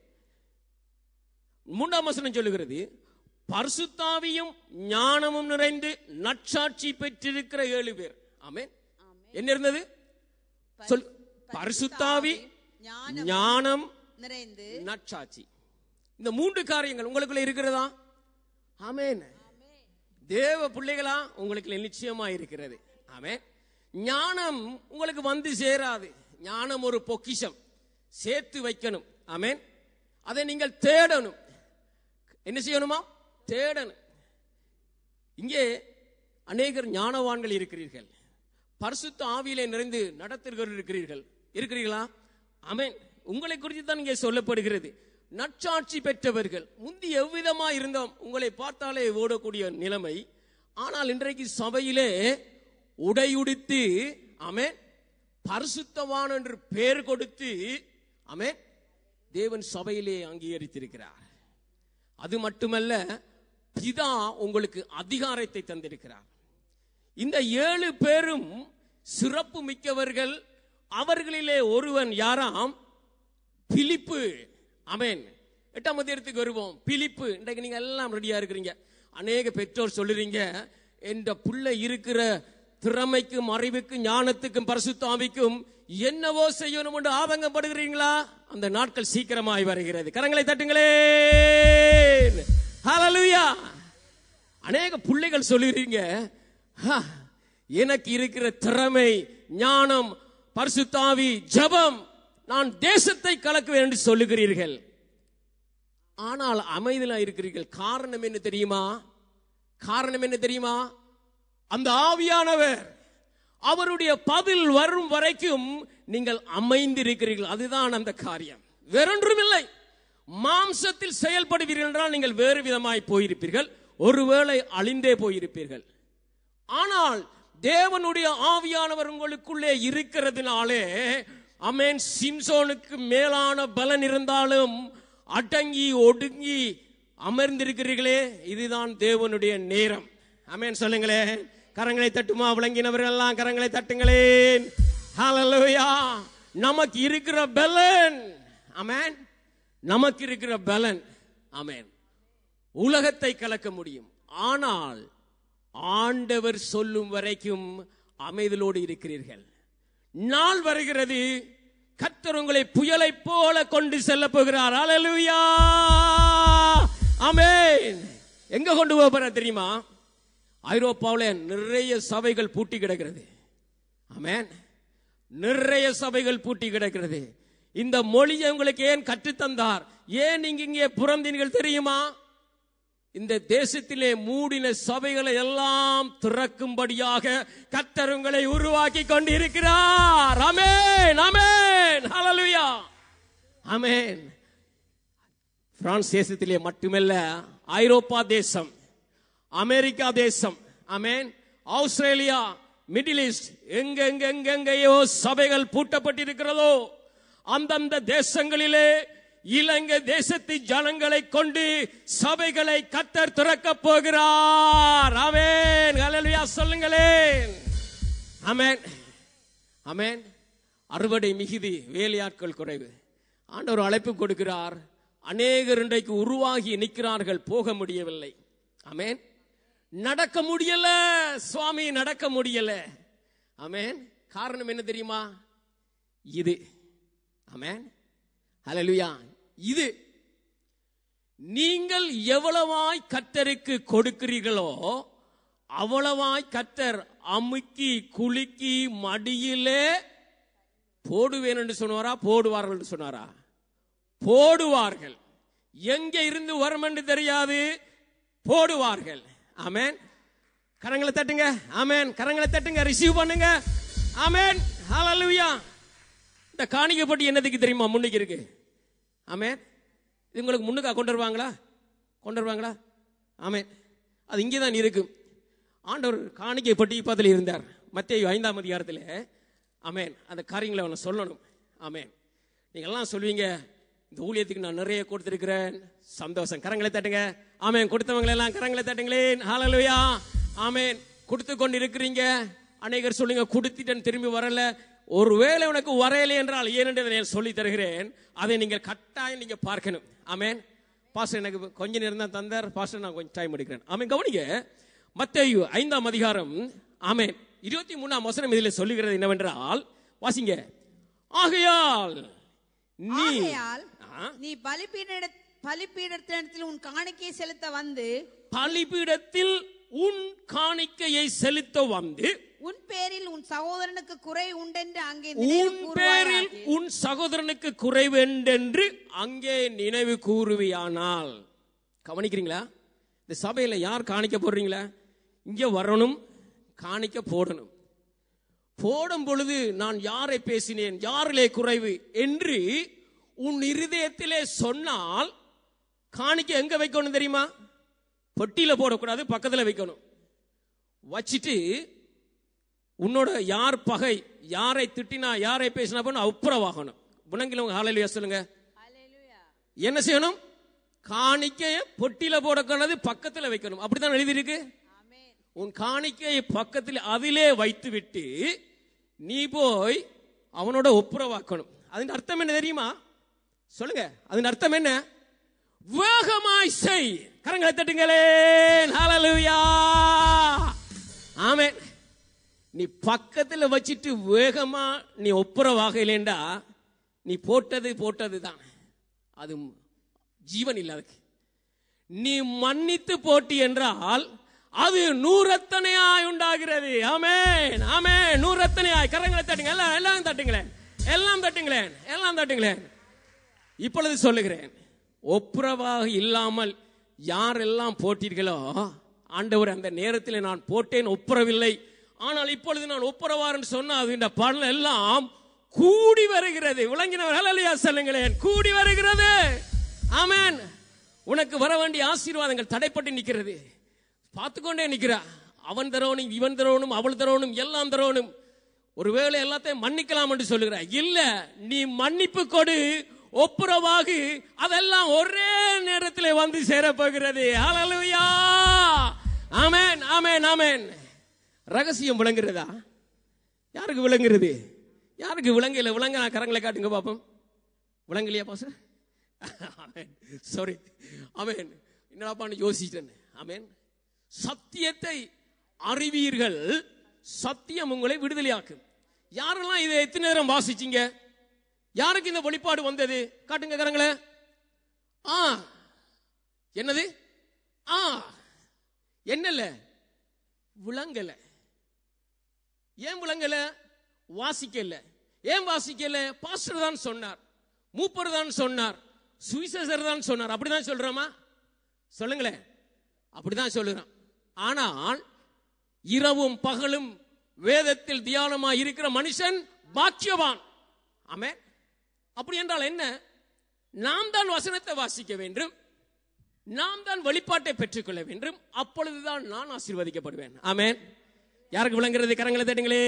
மூன்றாம் வசனம் சொல்லுகிறது பரிசுத்தாவியும் ஞானமும் நிறைந்து நற்சாட்சி பெற்றிருக்கிற ஏழு பேர் ஆமென் என்ன இருந்தது சொல் பரிசுத்தாவி ஞானம் ஞானம் நிறைந்து நற்சாட்சி இந்த மூன்று காரியங்கள் உங்களுக்குள்ள இருக்கிறதா ஆமென் தேவ பிள்ளைகளா உங்களுக்கு நிச்சயமா இருக்கிறது ஆமென் ஞானம் உங்களுக்கு வந்து சேராது ஞானம் ஒரு பொக்கிஷம் சேர்த்து வைக்கணும் ஆமென் அதை நீங்கள் தேடணும் என்ன செய்யணுமா தேடணும் இங்கே அநேகர் ஞானவான்கள் இருக்கிறீர்கள் பரிசுத்த ஆவியிலே நிறைந்து நடத்துகிறவர் இருக்கிறீர்கள் இருக்கிறீர்களா ஆமென் உங்களை குறித்து தான் இங்கே சொல்லப்படுகிறது நற்சாட்சி பெற்றவர்கள் முந்தி எவ்விதமா இருந்தோம் உங்களை பார்த்தாலே ஓடக்கூடிய நிலைமை ஆனால் இன்றைக்கு சபையிலே உடையுடுத்து ஆமென் பரிசுத்தவான் என்று பெயர் கொடுத்து ஆமென் தேவன் சபையிலே அங்கீகரித்திருக்கிறார் அது மட்டுமல்ல பிதா உங்களுக்கு அதிகாரத்தை தந்திருக்கிறார் இந்த ஏழு பேரும் சிறப்பு மிக்கவர்கள் அவர்களிலே ஒருவன் யாராம் பிலிப்பு அமேன் எட்டாம் அதிகாரத்துக்கு வருவோம் பிலிப்பு இன்றைக்கு நீங்க எல்லாம் ரெடியா இருக்கிறீங்க அநேக பெற்றோர் சொல்லுறீங்க என்ற பிள்ளை இருக்கிற திறமைக்கும் அறிவுக்கும் ஞானத்துக்கும் பரிசுத்தாவிக்கும் என்னவோ செய்யணும் என்று ஆதங்கப்படுகிறீங்களா அந்த நாட்கள் சீக்கிரமாய் வருகிறது கரங்களை தட்டுங்களே ஹalleluya அநேக பிள்ளைகள் சொல்லுறீங்க "ஹா, எனக்கு இருக்கிற திறமை ஞானம் பரிசுத்தாவி ஜெபம் நான் தேசத்தை கலக்குவேன் என்று சொல்லுகிறீர்கள் ஆனால் அமைதியா இருக்கிறீர்கள் காரணம் என்ன தெரியுமா காரணம் என்ன தெரியுமா அந்த ஆவியானவர் அவருடைய பதில் வரும் வரைக்கும் நீங்கள் அமைந்திருக்கிறீர்கள் அதுதான் அந்த காரியம் வேறொன்றும் இல்லை மாம்சத்தில் செயல்படுவீர்கள் என்றால் நீங்கள் வேறு விதமாய் போயிருப்பீர்கள் ஒருவேளை அழிந்தே போயிருப்பீர்கள் ஆனால் தேவனுடைய ஆவியானவர் உங்களுக்குள்ளே இருக்கிறதுனாலே அமேன் சிம்சோனுக்கு மேலான பலன் இருந்தாலும் அடங்கி ஒடுங்கி அமர்ந்திருக்கிறீர்களே இதுதான் தேவனுடைய நேரம் அமேன் சொல்லுங்களேன் கரங்களை தட்டுமா விளங்கினவர்கள் எல்லாம் கரங்களை தட்டுங்களேன் ஹalleluya நமக்கு இருக்கிற பலன் அமேன் நமக்கு இருக்கிற பலன் அமேன் உலகத்தை கலக்க முடியும் ஆனால் ஆண்டவர் சொல்லும் வரைக்கும் அமைதலோடு இருக்கிறீர்கள் நாள் வருகிறது கர்த்தர் உங்களை புயலை போல கொண்டு செல்ல போகிறார் அல்லேலூயா ஆமென் எங்க கொண்டு போற தெரியுமா ஐரோப்பாவில் நிறைய சபைகள் பூட்டி கிடக்கிறது ஆமென் நிறைய சபைகள் பூட்டி கிடக்கிறது இந்த மொழியை உங்களுக்கு ஏன் கற்றுத்தந்தார் ஏன் நீங்க இங்கே புறந்தீர்கள் தெரியுமா இந்த தேசத்திலே மூடின சபைகளை எல்லாம் திறக்கும்படியாக கர்த்தர் உங்களை உருவாக்கி கொண்டிருக்கிறார் அமேன் அமேன் ஹalleluya அமேன் பிரான்ஸ் தேசத்திலே மட்டுமல்ல ஐரோப்பா தேசம் அமெரிக்கா தேசம் அமேன் ஆஸ்திரேலியா மிடில் ஈஸ்ட் எங்க எங்க எங்க எங்கேயோ சபைகள் பூட்டப்பட்டிருக்கிறதோ அந்தந்த தேசங்களிலே இலங்கை தேசத்து ஜனங்களை கொண்டு சபைகளை கத்தர் திறக்க போகிறார் அமேன் ஹalleluya சொல்லுங்களேன் அமேன் அமேன் அறுவடை மிகுதி வேலையாட்கள் குறைவு ஆண்டவர் அழைப்பு கொடுக்கிறார் அநேகர் இன்றைக்கு உருவாகி நிற்கிறார்கள் போக முடியவில்லை அமேன் நடக்க முடியல சுவாமி நடக்க முடியல அமேன் காரணம் என்ன தெரியுமா இது அமேன் ஹalleluya இது நீங்கள் எவ்வளவாய் கத்தருக்கு கொடுக்கிறீர்களோ அவ்வளவாய் கத்தர் அமுக்கி குலுக்கி மடியிலே போடுவேன் என்று சொன்னாரா போடுவார்கள் என்று சொன்னாரா போடுவார்கள் எங்க இருந்து வரும் என்று தெரியாது போடுவார்கள் ஆமென் கரங்களை தட்டுங்க ஆமென் கரங்களை தட்டுங்க ரிசீவ் பண்ணுங்க ஆமென் ஹalleluya இந்த காணிக்கை பட்டி என்னதுக்கு தெரியுமா முன்னுக்கு இருக்கு ஆமென் இது உங்களுக்கு முன்னுக்கா கொண்டு வருவாங்களா கொண்டு வருவாங்களா ஆமென் அது இங்கே தான் இருக்கும் ஆண்டவர் காணிக்கை பட்டி பக்கத்தில் இருந்தார் மத்திய ஐந்தாம் அதிகாரத்தில் ஆமென் அந்த காரியங்களை அவனை சொல்லணும் ஆமென் நீங்கள்லாம் சொல்வீங்க இந்த ஊழியத்துக்கு நான் நிறைய கொடுத்திருக்கிறேன் சந்தோஷம் கரங்களை தட்டுங்க ஆமென் கொடுத்தவங்க எல்லாம் கரங்களை தட்டுங்களேன் ஹalleluya ஆமென் கொடுத்து கொண்டு இருக்கிறீங்க அநேகர் சொல்லுங்க கொடுத்துட்டேன் திரும்பி வரல ஒருவேளை உனக்கு வரையலை என்றால் ஏனென்று நான் சொல்லி தருகிறேன் அதை நீங்கள் கட்டாயம் நீங்க பார்க்கணும் ஆமென் பாஸ்டர் எனக்கு கொஞ்ச நேரம் தான் தந்தார் பாஸ்டர் நான் கொஞ்சம் டைம் எடுக்கிறேன் ஆமென் கவனிங்க மத்தேயு ஐந்தாம் அதிகாரம் ஆமென் இருபத்தி மூணாம் வசனம் இதில் சொல்லுகிறது என்னவென்றால் வாசிங்க ஆகையால் நீ ஆகையால் ஆ? நீ பலிபீட பலிபீடத்திடத்தில் உன் காணிக்கையை செலுத்த வந்து பலிபீடத்தில் உன் காணிக்கையை செலுத்த வந்து உன் பேரில் உன் சகோதரனுக்கு குறை உண்டென்று அங்கே உன் நினைவு பேரில் கூறுவாயாக. உன் சகோதரனுக்கு குறைவென்றென்று அங்கே நினைவு கூறுவியானால் கவனிக்கிறீங்களா இந்த சபையில யார் காணிக்க போடுறீங்களா இங்க வரணும் காணிக்க போடணும் போடும் பொழுது நான் யாரை பேசினேன் யாரிலே குறைவு என்று உன் இருதயத்திலே சொன்னால் காணிக்க எங்க வைக்கணும் தெரியுமா பொட்டியில போடக்கூடாது பக்கத்துல வைக்கணும் வச்சிட்டு உன்னோட யார் பகை யாரை திட்டினா யாரை பேசினா போன அப்புறவாகணும் புனங்கிலவங்க ஹாலையில சொல்லுங்க என்ன செய்யணும் காணிக்கைய பொட்டியில போடக்கூடாது பக்கத்துல வைக்கணும் அப்படிதான் எழுதியிருக்கு உன் காணிக்கையை பக்கத்தில் அதிலே வைத்து விட்டு நீ போய் அவனோட ஒப்புரவாக்கணும் அதன் அர்த்தம் என்ன தெரியுமா சொல்லுங்க அதன் அர்த்தம் என்ன வேகமாய் செய் கரங்களை தட்டுங்களேன் ஹalleluya ஆமென் நீ பக்கத்துல வச்சிட்டு வேகமா நீ ஒப்புரவாக இல்லைண்டா நீ போட்டது போட்டது தான் அது ஜீவன் இல்லை அதுக்கு நீ மன்னித்து போட்டி என்றால் அது நூறத்தனையாய் உண்டாகிறது ஆமென் ஆமென் நூறத்தனையாய் கரங்களை தட்டுங்க எல்லாம் எல்லாம் தட்டுங்களேன் எல்லாம் தட்டுங்களேன் எல்லாம் தட்டுங்களேன் இப்பொழுது சொல்லுகிறேன் ஒப்புரவாக இல்லாமல் யாரெல்லாம் போட்டீர்களோ ஆண்டவர் அந்த நேரத்தில் நான் போட்டேன் ஒப்புரவில்லை ஆனால் இப்பொழுது நான் ஒப்புரவார்னு சொன்ன அது இந்த பலன் எல்லாம் கூடி வருகிறது விளங்கினவர் ஹalleluya சொல்லுங்களேன் கூடி வருகிறது ஆமென் உனக்கு வர வேண்டிய ஆசீர்வாதங்கள் தடைப்பட்டு நிற்கிறது பார்த்துக்கொண்டே நிற்கிறா அவன் தரவனும் இவன் தரவனும் அவள் தரவனும் எல்லாம் தரவனும் ஒருவேளை எல்லாத்தையும் மன்னிக்கலாம் என்று சொல்லுகிற இல்ல நீ மன்னிப்பு கொடு ஒப்புரவாகு அதெல்லாம் ஒரே நேரத்தில் வந்து சேரப்போகிறது ஹalleluya ஆமென் ஆமென் ஆமென் ரகசியம் விளங்குறதா யாருக்கு விளங்குறது யாருக்கு விளங்கல விளங்க நான் கரங்களை காட்டுங்க பாப்போம் விளங்கலையா பாச சாரி ஆமென் என்னடாப்பான்னு யோசிச்சிட்டேன் ஆமென் சத்தியத்தை அறிவீர்கள் சத்தியம் உங்களை விடுதலையாக்கும் யாரெல்லாம் இதை எத்தனை நேரம் வாசிச்சீங்க யாருக்கு இந்த வெளிப்பாடு வந்தது காட்டுங்க கரங்களே ஆ என்னது ஆ என்னல விளங்கல ஏன் விளங்கல வாசிக்கல ஏன் வாசிக்கல பாஸ்டர் தான் சொன்னார் மூப்பர் தான் சொன்னார் சுவிசேஷர் தான் சொன்னார் அப்படிதான் சொல்றோமா சொல்லுங்களேன் அப்படிதான் சொல்லுறோம் ஆனால் இரவும் பகலும் வேதத்தில் தியானமா இருக்கிற மனுஷன் பாக்கியவான் ஆமே அப்படி என்றால் என்ன நாம் தான் வசனத்தை வாசிக்க வேண்டும் நாம் தான் வெளிப்பாட்டை பெற்றுக்கொள்ள வேண்டும் அப்பொழுதுதான் நான் ஆசீர்வதிக்கப்படுவேன் ஆமென் யாருக்கு விளங்குறது கரங்களை தட்டுங்களே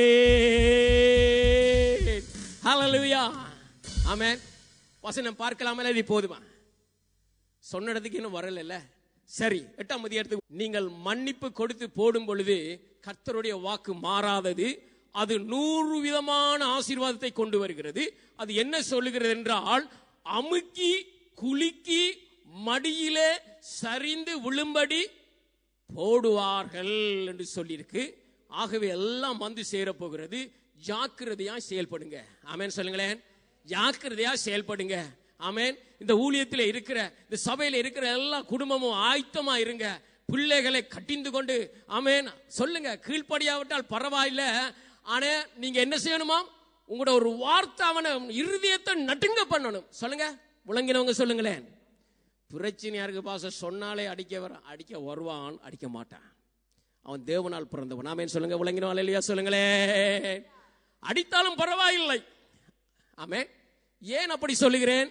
ஹalleluya ஆமென் வசனம் பார்க்கலாமா இது போதுமா சொன்னதுக்கு இன்னும் வரல சரி எட்டாம் அதிகாரத்துக்கு நீங்கள் மன்னிப்பு கொடுத்து போடும் பொழுது கர்த்தருடைய வாக்கு மாறாதது அது நூறு விதமான ஆசீர்வாதத்தை கொண்டு வருகிறது அது என்ன சொல்லுகிறது என்றால் அமுக்கி குலுக்கி மடியிலே சரிந்து விழும்படி போடுவார்கள் என்று சொல்லியிருக்கு ஆகவே எல்லாம் வந்து சேரப்போகிறது ஜாக்கிரதையா செயல்படுங்க ஆமென் சொல்லுங்களேன் ஜாக்கிரதையா செயல்படுங்க ஆமென் இந்த ஊழியத்தில் இருக்கிற இந்த சபையில இருக்கிற எல்லா குடும்பமும் ஆயத்தமா இருங்க பிள்ளைகளை கட்டிந்து கொண்டு ஆமென் சொல்லுங்க கீழ்ப்படியாவிட்டால் பரவாயில்ல ஆனா நீங்க என்ன செய்யணுமா உங்களோட ஒரு வார்த்தை அவனை இருதயத்தை நட்டுங்க பண்ணணும் சொல்லுங்க விளங்கினவங்க சொல்லுங்களேன் பிரச்சனையா இருக்கு பாச சொன்னாலே அடிக்க வர அடிக்க வருவான் அடிக்க மாட்டான் அவன் தேவனால் பிறந்தவன் ஆமேன் சொல்லுங்க விளங்கினவாள் இல்லையா சொல்லுங்களே அடித்தாலும் பரவாயில்லை ஆமே ஏன் அப்படி சொல்லுகிறேன்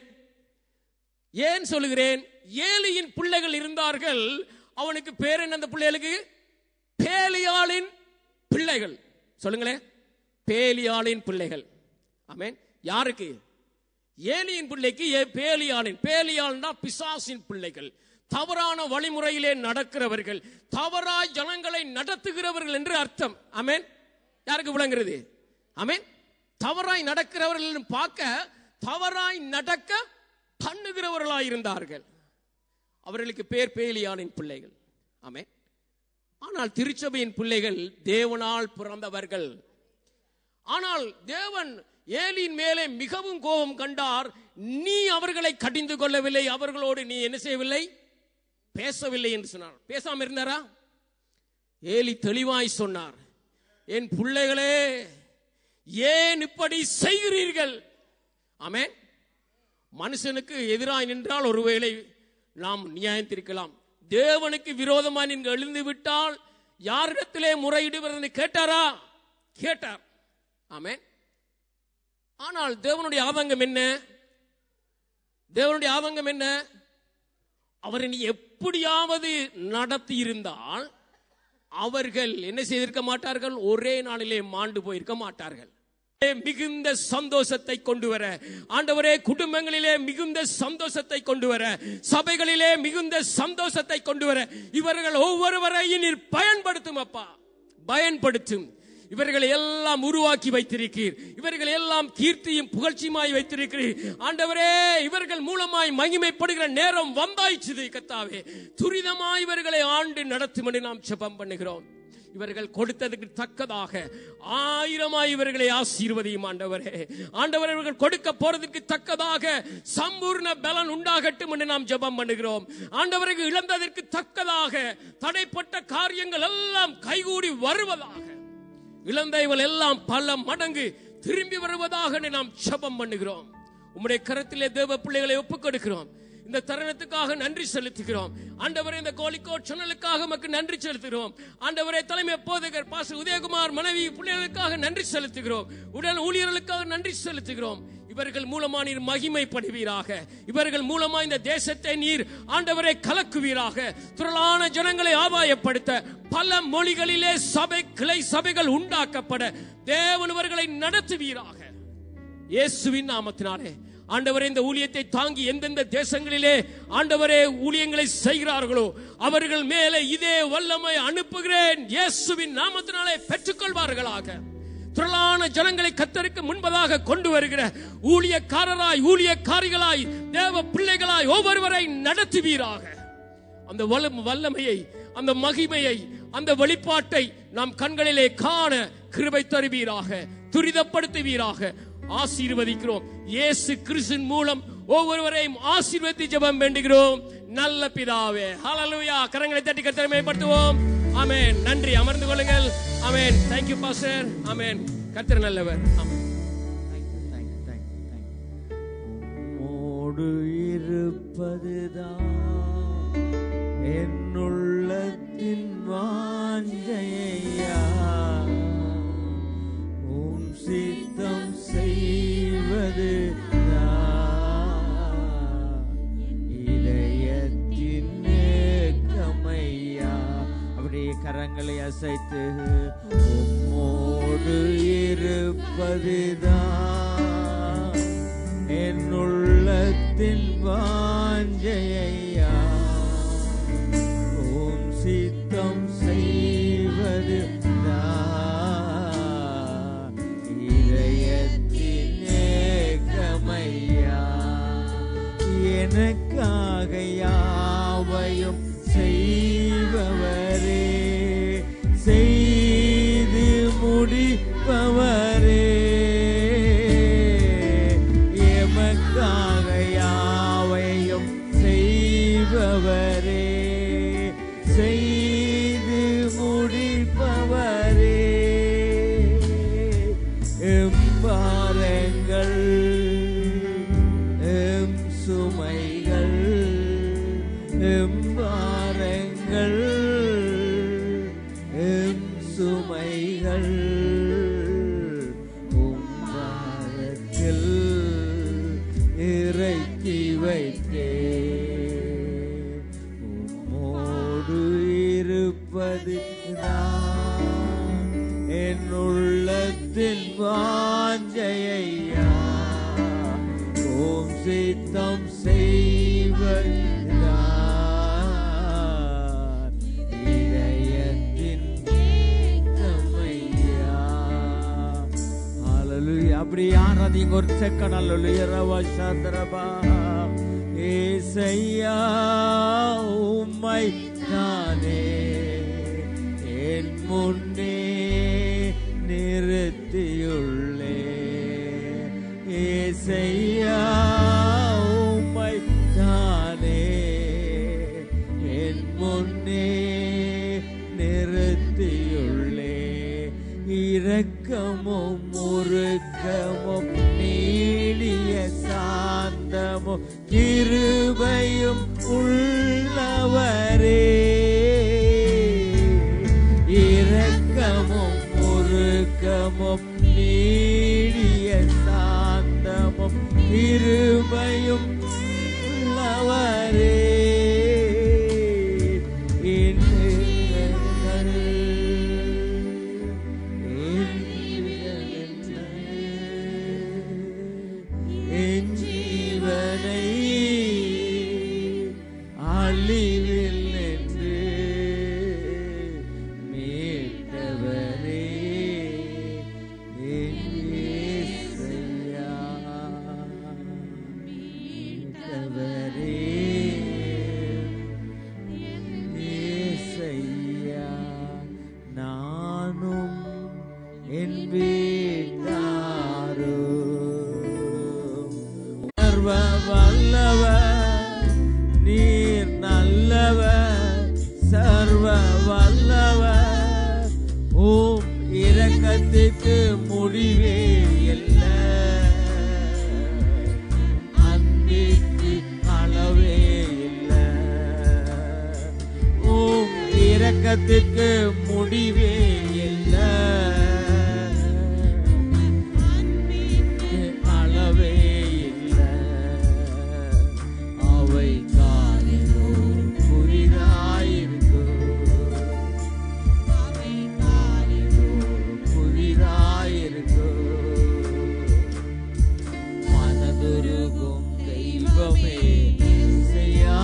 ஏன் சொல்லுகிறேன் ஏலியின் பிள்ளைகள் இருந்தார்கள் அவனுக்கு பேர் என்ன அந்த பிள்ளைகளுக்கு பேலியாளின் பிள்ளைகள் சொல்லுங்களேன் பேலியாளின் பிள்ளைகள் ஆமென் யாருக்கு ஏலியின் பிள்ளைக்கு ஏ- பேலியாளின் பேலியாள்னா பிசாசின் பிள்ளைகள் தவறான வழிமுறையிலே நடக்கிறவர்கள் தவறாய் ஜனங்களை நடத்துகிறவர்கள் என்று அர்த்தம் ஆமென் யாருக்கு விளங்குறது ஆமென் தவறாய் நடக்கிறவர்கள் பார்க்க தவறாய் நடக்க பண்ணுகிறவர்களாய் இருந்தார்கள் அவர்களுக்கு பேர் பேலியானின் பிள்ளைகள் ஆமென் ஆனால் திருச்சபையின் பிள்ளைகள் தேவனால் பிறந்தவர்கள் ஆனால் தேவன் ஏலியின் மேலே மிகவும் கோபம் கண்டார் நீ அவர்களை கடிந்து கொள்ளவில்லை அவர்களோடு நீ என்ன செய்யவில்லை பேசவில்லை என்று சொன்னார் பேசாம இருந்தாரா ஏலி தெளிவாய் சொன்னார் என் பிள்ளைகளே ஏன் இப்படி செய்கிறீர்கள் ஆமென் மனுஷனுக்கு எதிராய் நின்றால் ஒருவேளை நாம் நியாயத்திருக்கலாம் தேவனுக்கு விரோதமாய் நீங்கள் எழுந்து விட்டால் யாரிடத்திலே முறையிடுவது கேட்டாரா கேட்டார் ஆமென் ஆனால் தேவனுடைய ஆதங்கம் என்ன தேவனுடைய ஆதங்கம் என்ன அவரை நீ எப்படியாவது நடத்தி இருந்தால் அவர்கள் என்ன செய்திருக்க மாட்டார்கள் ஒரே நாளிலே மாண்டு போயிருக்க மாட்டார்கள் மிகுந்த சந்தோஷத்தை கொண்டு வர ஆண்டவரே குடும்பங்களிலே மிகுந்த சந்தோஷத்தை கொண்டு வர சபைகளிலே மிகுந்த சந்தோஷத்தை கொண்டு வர இவர்கள் ஒவ்வொருவரையும் நீர் பயன்படுத்தும் அப்பா பயன்படுத்தும் இவர்களை எல்லாம் உருவாக்கி வைத்திருக்கிறீர் இவர்கள் எல்லாம் கீர்த்தியும் புகழ்ச்சியுமாய் வைத்திருக்கிறீர் ஆண்டவரே இவர்கள் மூலமாய் மகிமைப்படுகிற நேரம் வந்தாய்ச்சுது கத்தாவே துரிதமாய் இவர்களை ஆண்டு நடத்தும் என்று நாம் செபம் பண்ணுகிறோம் இவர்கள் கொடுத்ததுக்கு தக்கதாக ஆயிரமாய் இவர்களை ஆசீர்வதியும் ஆண்டவரே ஆண்டவர் இவர்கள் கொடுக்க போறதுக்கு தக்கதாக சம்பூர்ண பலன் உண்டாகட்டும் என்று நாம் ஜெபம் பண்ணுகிறோம் ஆண்டவருக்கு இழந்ததற்கு தக்கதாக தடைப்பட்ட காரியங்கள் எல்லாம் கைகூடி வருவதாக இழந்தவள் எல்லாம் பல மடங்கு திரும்பி வருவதாக நாம் ஜெபம் பண்ணுகிறோம் உம்முடைய கரத்திலே தேவ பிள்ளைகளை ஒப்புக் கொடுக்கிறோம் இந்த தருணத்துக்காக நன்றி செலுத்துகிறோம் ஆண்டவரே இந்த கோழிக்கோட் சேனலுக்காக நமக்கு நன்றி செலுத்துகிறோம் ஆண்டவரே தலைமை போதகர் பாச உதயகுமார் மனைவி பிள்ளைகளுக்காக நன்றி செலுத்துகிறோம் உடல் ஊழியர்களுக்காக நன்றி செலுத்துகிறோம் இவர்கள் மூலமா நீர் மகிமைப்படுவீராக இவர்கள் மூலமா இந்த தேசத்தை நீர் ஆண்டவரை கலக்குவீராக திரளான ஜனங்களை ஆதாயப்படுத்த பல மொழிகளிலே சபை கிளை சபைகள் உண்டாக்கப்பட தேவன் இவர்களை நடத்துவீராக இயேசுவின் நாமத்தினாலே ஆண்டவரே இந்த ஊழியத்தை தாங்கி எந்தெந்த தேசங்களிலே ஆண்டவரே ஊழியங்களை செய்கிறார்களோ அவர்கள் மேலே இதே வல்லமை அனுப்புகிறேன் இயேசுவின் நாமத்தினாலே பெற்றுக்கொள்வார்களாக திரளான ஜனங்களை கத்தருக்கு முன்பதாக கொண்டு வருகிற ஊழியக்காரராய் ஊழியக்காரிகளாய் தேவ பிள்ளைகளாய் ஒவ்வொருவரை நடத்துவீராக அந்த வல்ல- வல்லமையை அந்த மகிமையை அந்த வெளிப்பாட்டை நாம் கண்களிலே காண கிருபை தருவீராக துரிதப்படுத்துவீராக ஆசீர்வதிக்கிறோம் இயேசு கிறிஸ்துவின் மூலம் ஒவ்வொருவரையும் ஆசீர்வதித்து ஜெபம் வேண்டுகிறோம் நல்ல பிதாவே ஹalleluya கரங்களை தட்டி கர்த்தரை மேம்படுத்துவோம் ஆமென் நன்றி அமர்ந்து கொள்ளுங்கள் ஆமென் thank you பாஸ்டர் ஆமென் கர்த்தர் நல்லவர் ஆமென் இருப்பதுதான் என்னுள்ளத்தின் வாஞ்சையா உம் சித்தம் செய்வது இதயத்தின் ஏக்கமையா அப்படியே கரங்களை அசைத்து உம்மோடு இருப்பதுதான் என்னுள்ளத்தின் வாஞ்சையா ஓம் சித்தம் செய்வது நான் இதயத்தின் ஏக்கமையா எனக்காக யாவையும் செய்பவரே செய்து முடிப்பவரே எமக்காக யாவையும் செய்பவரே செய்து முடிப்பவரே எம்பாரங்கள் எம் சுமைகள் எம்பாரங்கள் எம் சுமைகள் உம்பாரத்தில் இறக்கி வைத்தே உம்மோடு இருப்பது நான் என்னுள்ளத்தில் வாஞ்சையா ஓம் சித்தம் செய்வதுதான் இதயத்தின் ஏக்கமையா. Hallelujah. அப்படி ஆராதிங்க ஒரு செக்கன் அல்லலுயா ரவா சந்திரபா ஏசையா உம்மை நானே என் முன்னே நிறுத்தியுள்ளே ஏசையா உம்மை தானே என் முன்னே நிறுத்தியுள்ளே இரக்கமும் முறுக்கமும் நீடிய சாந்தமும் கிருபையும் உள்ளவரே இரக்கமும் முறுக்கமும் நீடிய சாந்தமும் கிருபையும் உள்ளவரே எண்ணுங்கள். என் ஜீவனை அழிவில் நின்று மீட்டவரே என் இயேசையா. மீட்டவரே ஏசையா நானும் என் வீட்டாரும் சர்வ வல்லவர் நீர் நல்லவர் சர்வ வல்லவர் ஓம் இரக்கத்துக்கு முடிவே இல்லை அன்பிற்கு அளவே இல்லை உம் இரக்கத்திற்கு முடிவே இல்லை அளவே இல்லை அவை காலிலோ புதிதாயிருக்கும் அவை காலிலோ புதிதாயிருக்கும் மனதுருகும் தெய்வமே இசையா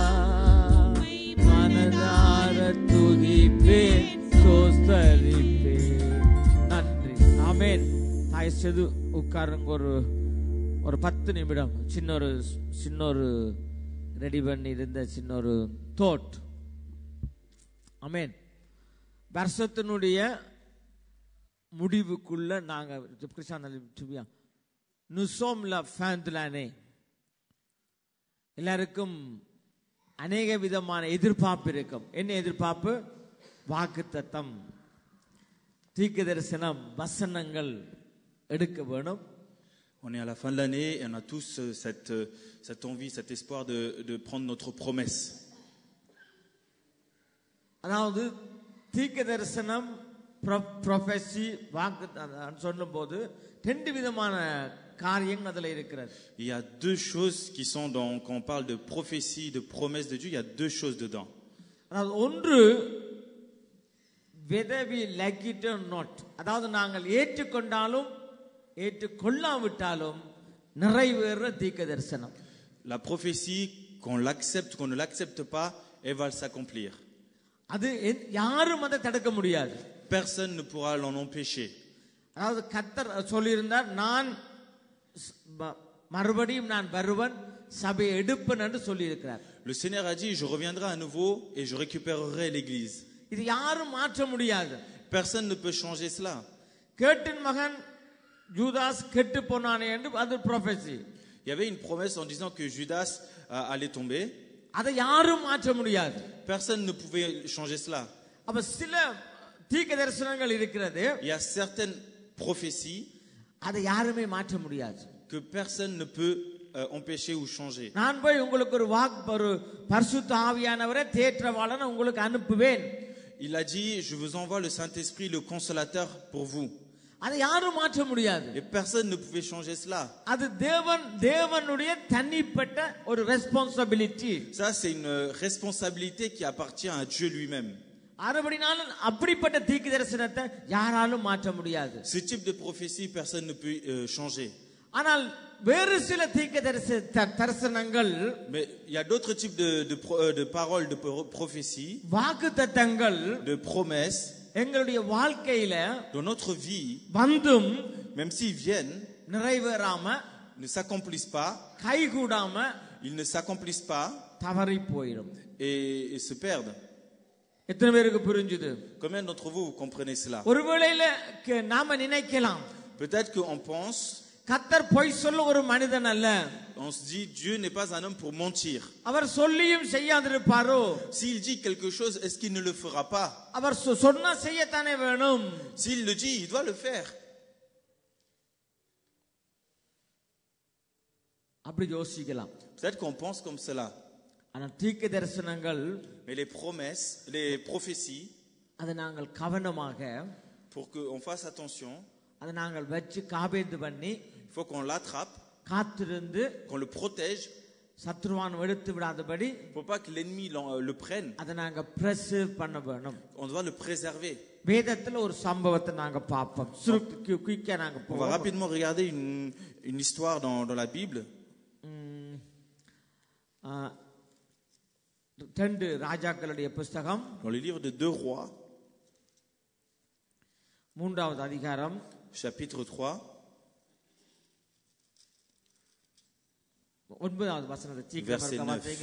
மனதார துதிப்பேன் சோஸ்தரிப்பேன் நன்றி ஆமென் தாய் செது உட்காருங்க ஒரு ஒரு பத்து நிமிடம் சின்ன ஒரு சின்ன ஒரு ரெடி பண்ணி இருந்த சின்ன ஒரு தோட் ஆமென் வருஷத்தினுடைய முடிவுக்குள்ள நாங்க கிருஷ்ணா நுசோம்ல ஃபேந்துலானே எல்லாருக்கும் அநேக விதமான எதிர்பார்ப்பு இருக்கும் என்ன எதிர்பார்ப்பு வாக்கு தத்தம் தீர்க்க தரிசனம் வசனங்கள் எடுக்க வேணும் On est à la fin de l'année et on a tous euh, cette, euh, cette envie, cet espoir de, de prendre notre promesse. அதாவது தீர்க்க தரிசனம் ப்ரொஃபஸி வாக்கு சொல்லும்போது ரெண்டு விதமான காரியங்கள் அதில் இருக்கிறது Il y a deux choses qui sont dans, quand on parle de prophétie, de promesse de Dieu, il y a deux choses dedans. அதாவது ஒன்று whether we like it or not அதாவது நாங்கள் ஏற்றுக்கொண்டாலும் ஏற்றுக்கொள்ளாவிட்டாலும் நிறைவேற தீர்க்க தரிசனம் La prophétie, qu'on l'accepte, qu'on ne l'accepte pas, elle va s'accomplir. அது எ- யாரும் அதை தடுக்க முடியாது Personne ne pourra l'en empêcher. அதாவது கத்தர் சொல்லியிருந்தார் நான் ஸ்- ம- மறுபடியும் நான் வருவன் சபையை எடுப்பேன் என்று சொல்லியிருக்கிறார் Le Seigneur a dit, je reviendrai à nouveau et je récupérerai l'Église. இது யாரும் மாற்ற முடியாது Personne ne peut changer cela. கேட்டின் மகன் ஜூதாஸ் கெட்டு போனானே என்று அது prophecy Il y avait une promesse en disant que Judas euh, allait tomber. அதை யாரும் மாற்ற முடியாது Personne ne pouvait changer cela. அப்ப சில தீர்க்க தரிசனங்கள் இருக்கிறது Il y a certaines prophéties அதை யாருமே மாற்ற முடியாது que personne ne peut euh, empêcher ou changer. நான் போய் உங்களுக்கு ஒரு வாக் ஒரு பரிசுத்த ஆவியானவரை தேற்றவாளனை உங்களுக்கு அனுப்புவேன் Il a dit, je vous envoie le Saint-Esprit, le consolateur pour vous. அதை யாரும் மாற்ற முடியாது Et personne ne pouvait changer cela. அது தேவன் தேவனுடைய தனிப்பட்ட ஒரு responsibility Ça, c'est une euh, responsabilité qui appartient à Dieu lui-même. அறுபடினாலும் அப்படிப்பட்ட தீர்க்க தரிசனத்தை யாராலும் மாற்ற முடியாது Ce type de prophétie, personne ne peut euh, changer. ஆனால் வேறு சில தீர்க்க தரிச- த- தரிசனங்கள் Mais il y a d'autres types de, de, pro- euh, de paroles, de pro- prophéties, வாக்கு தத்தங்கள் de promesses எங்களுடைய வாழ்க்கையில dans notre vie, வந்தும் même s'ils viennent, நிறைவேறாம ne s'accomplissent pas, கைகூடாம ils ne s'accomplissent pas தவறி போயிடும் et, et se perdent. எத்தனை பேருக்கு புரிஞ்சுது Combien d'entre vous, vous comprenez cela ஒருவேளையில க- நாம நினைக்கலாம் Peut-être qu'on pense, கத்தர் பொய் சொல்ல ஒரு மனிதன் அல்ல on se dit, Dieu n'est pas un homme pour mentir. அவர் சொல்லியும் செய்யாதிருப்பாரோ S'il dit quelque chose, est-ce qu'il ne le fera pas அவர் சொ- சொன்னா செய்யத்தானே வேணும் S'il le dit, il doit le faire. அப்படி யோசிக்கலாம் Peut-être qu'on pense comme cela. ஆனா தீர்க்க தரிசனங்கள் Mais les promesses, les prophéties, அதை நாங்கள் கவனமாக pour qu'on fasse attention, அதை நாங்கள் வச்சு காபேந்து பண்ணி il faut qu'on l'attrape, காத்திருந்து qu'on le protège, சத்ருவான் எடுத்து விடாதபடி pour pas que l'ennemi l'en- euh, le prenne. அதை நாங்க பிரசர்வ் பண்ண வேணும் On doit le préserver. வேதத்துல ஒரு சம்பவத்தை நாங்க பார்ப்போம் சுருக்கி குயிக்கா நாங்க On va போவோம் rapidement regarder une, une histoire dans, dans la Bible. ம், ஆ, ரெண்டு ராஜாக்களுடைய புஸ்தகம் Dans le livre de Deux Rois, மூன்றாவது அதிகாரம் chapitre 3, ஒன்பதாவது வசனத்தை சீக்கிரம் Verset இருக்க neuf. மாட்டீங்க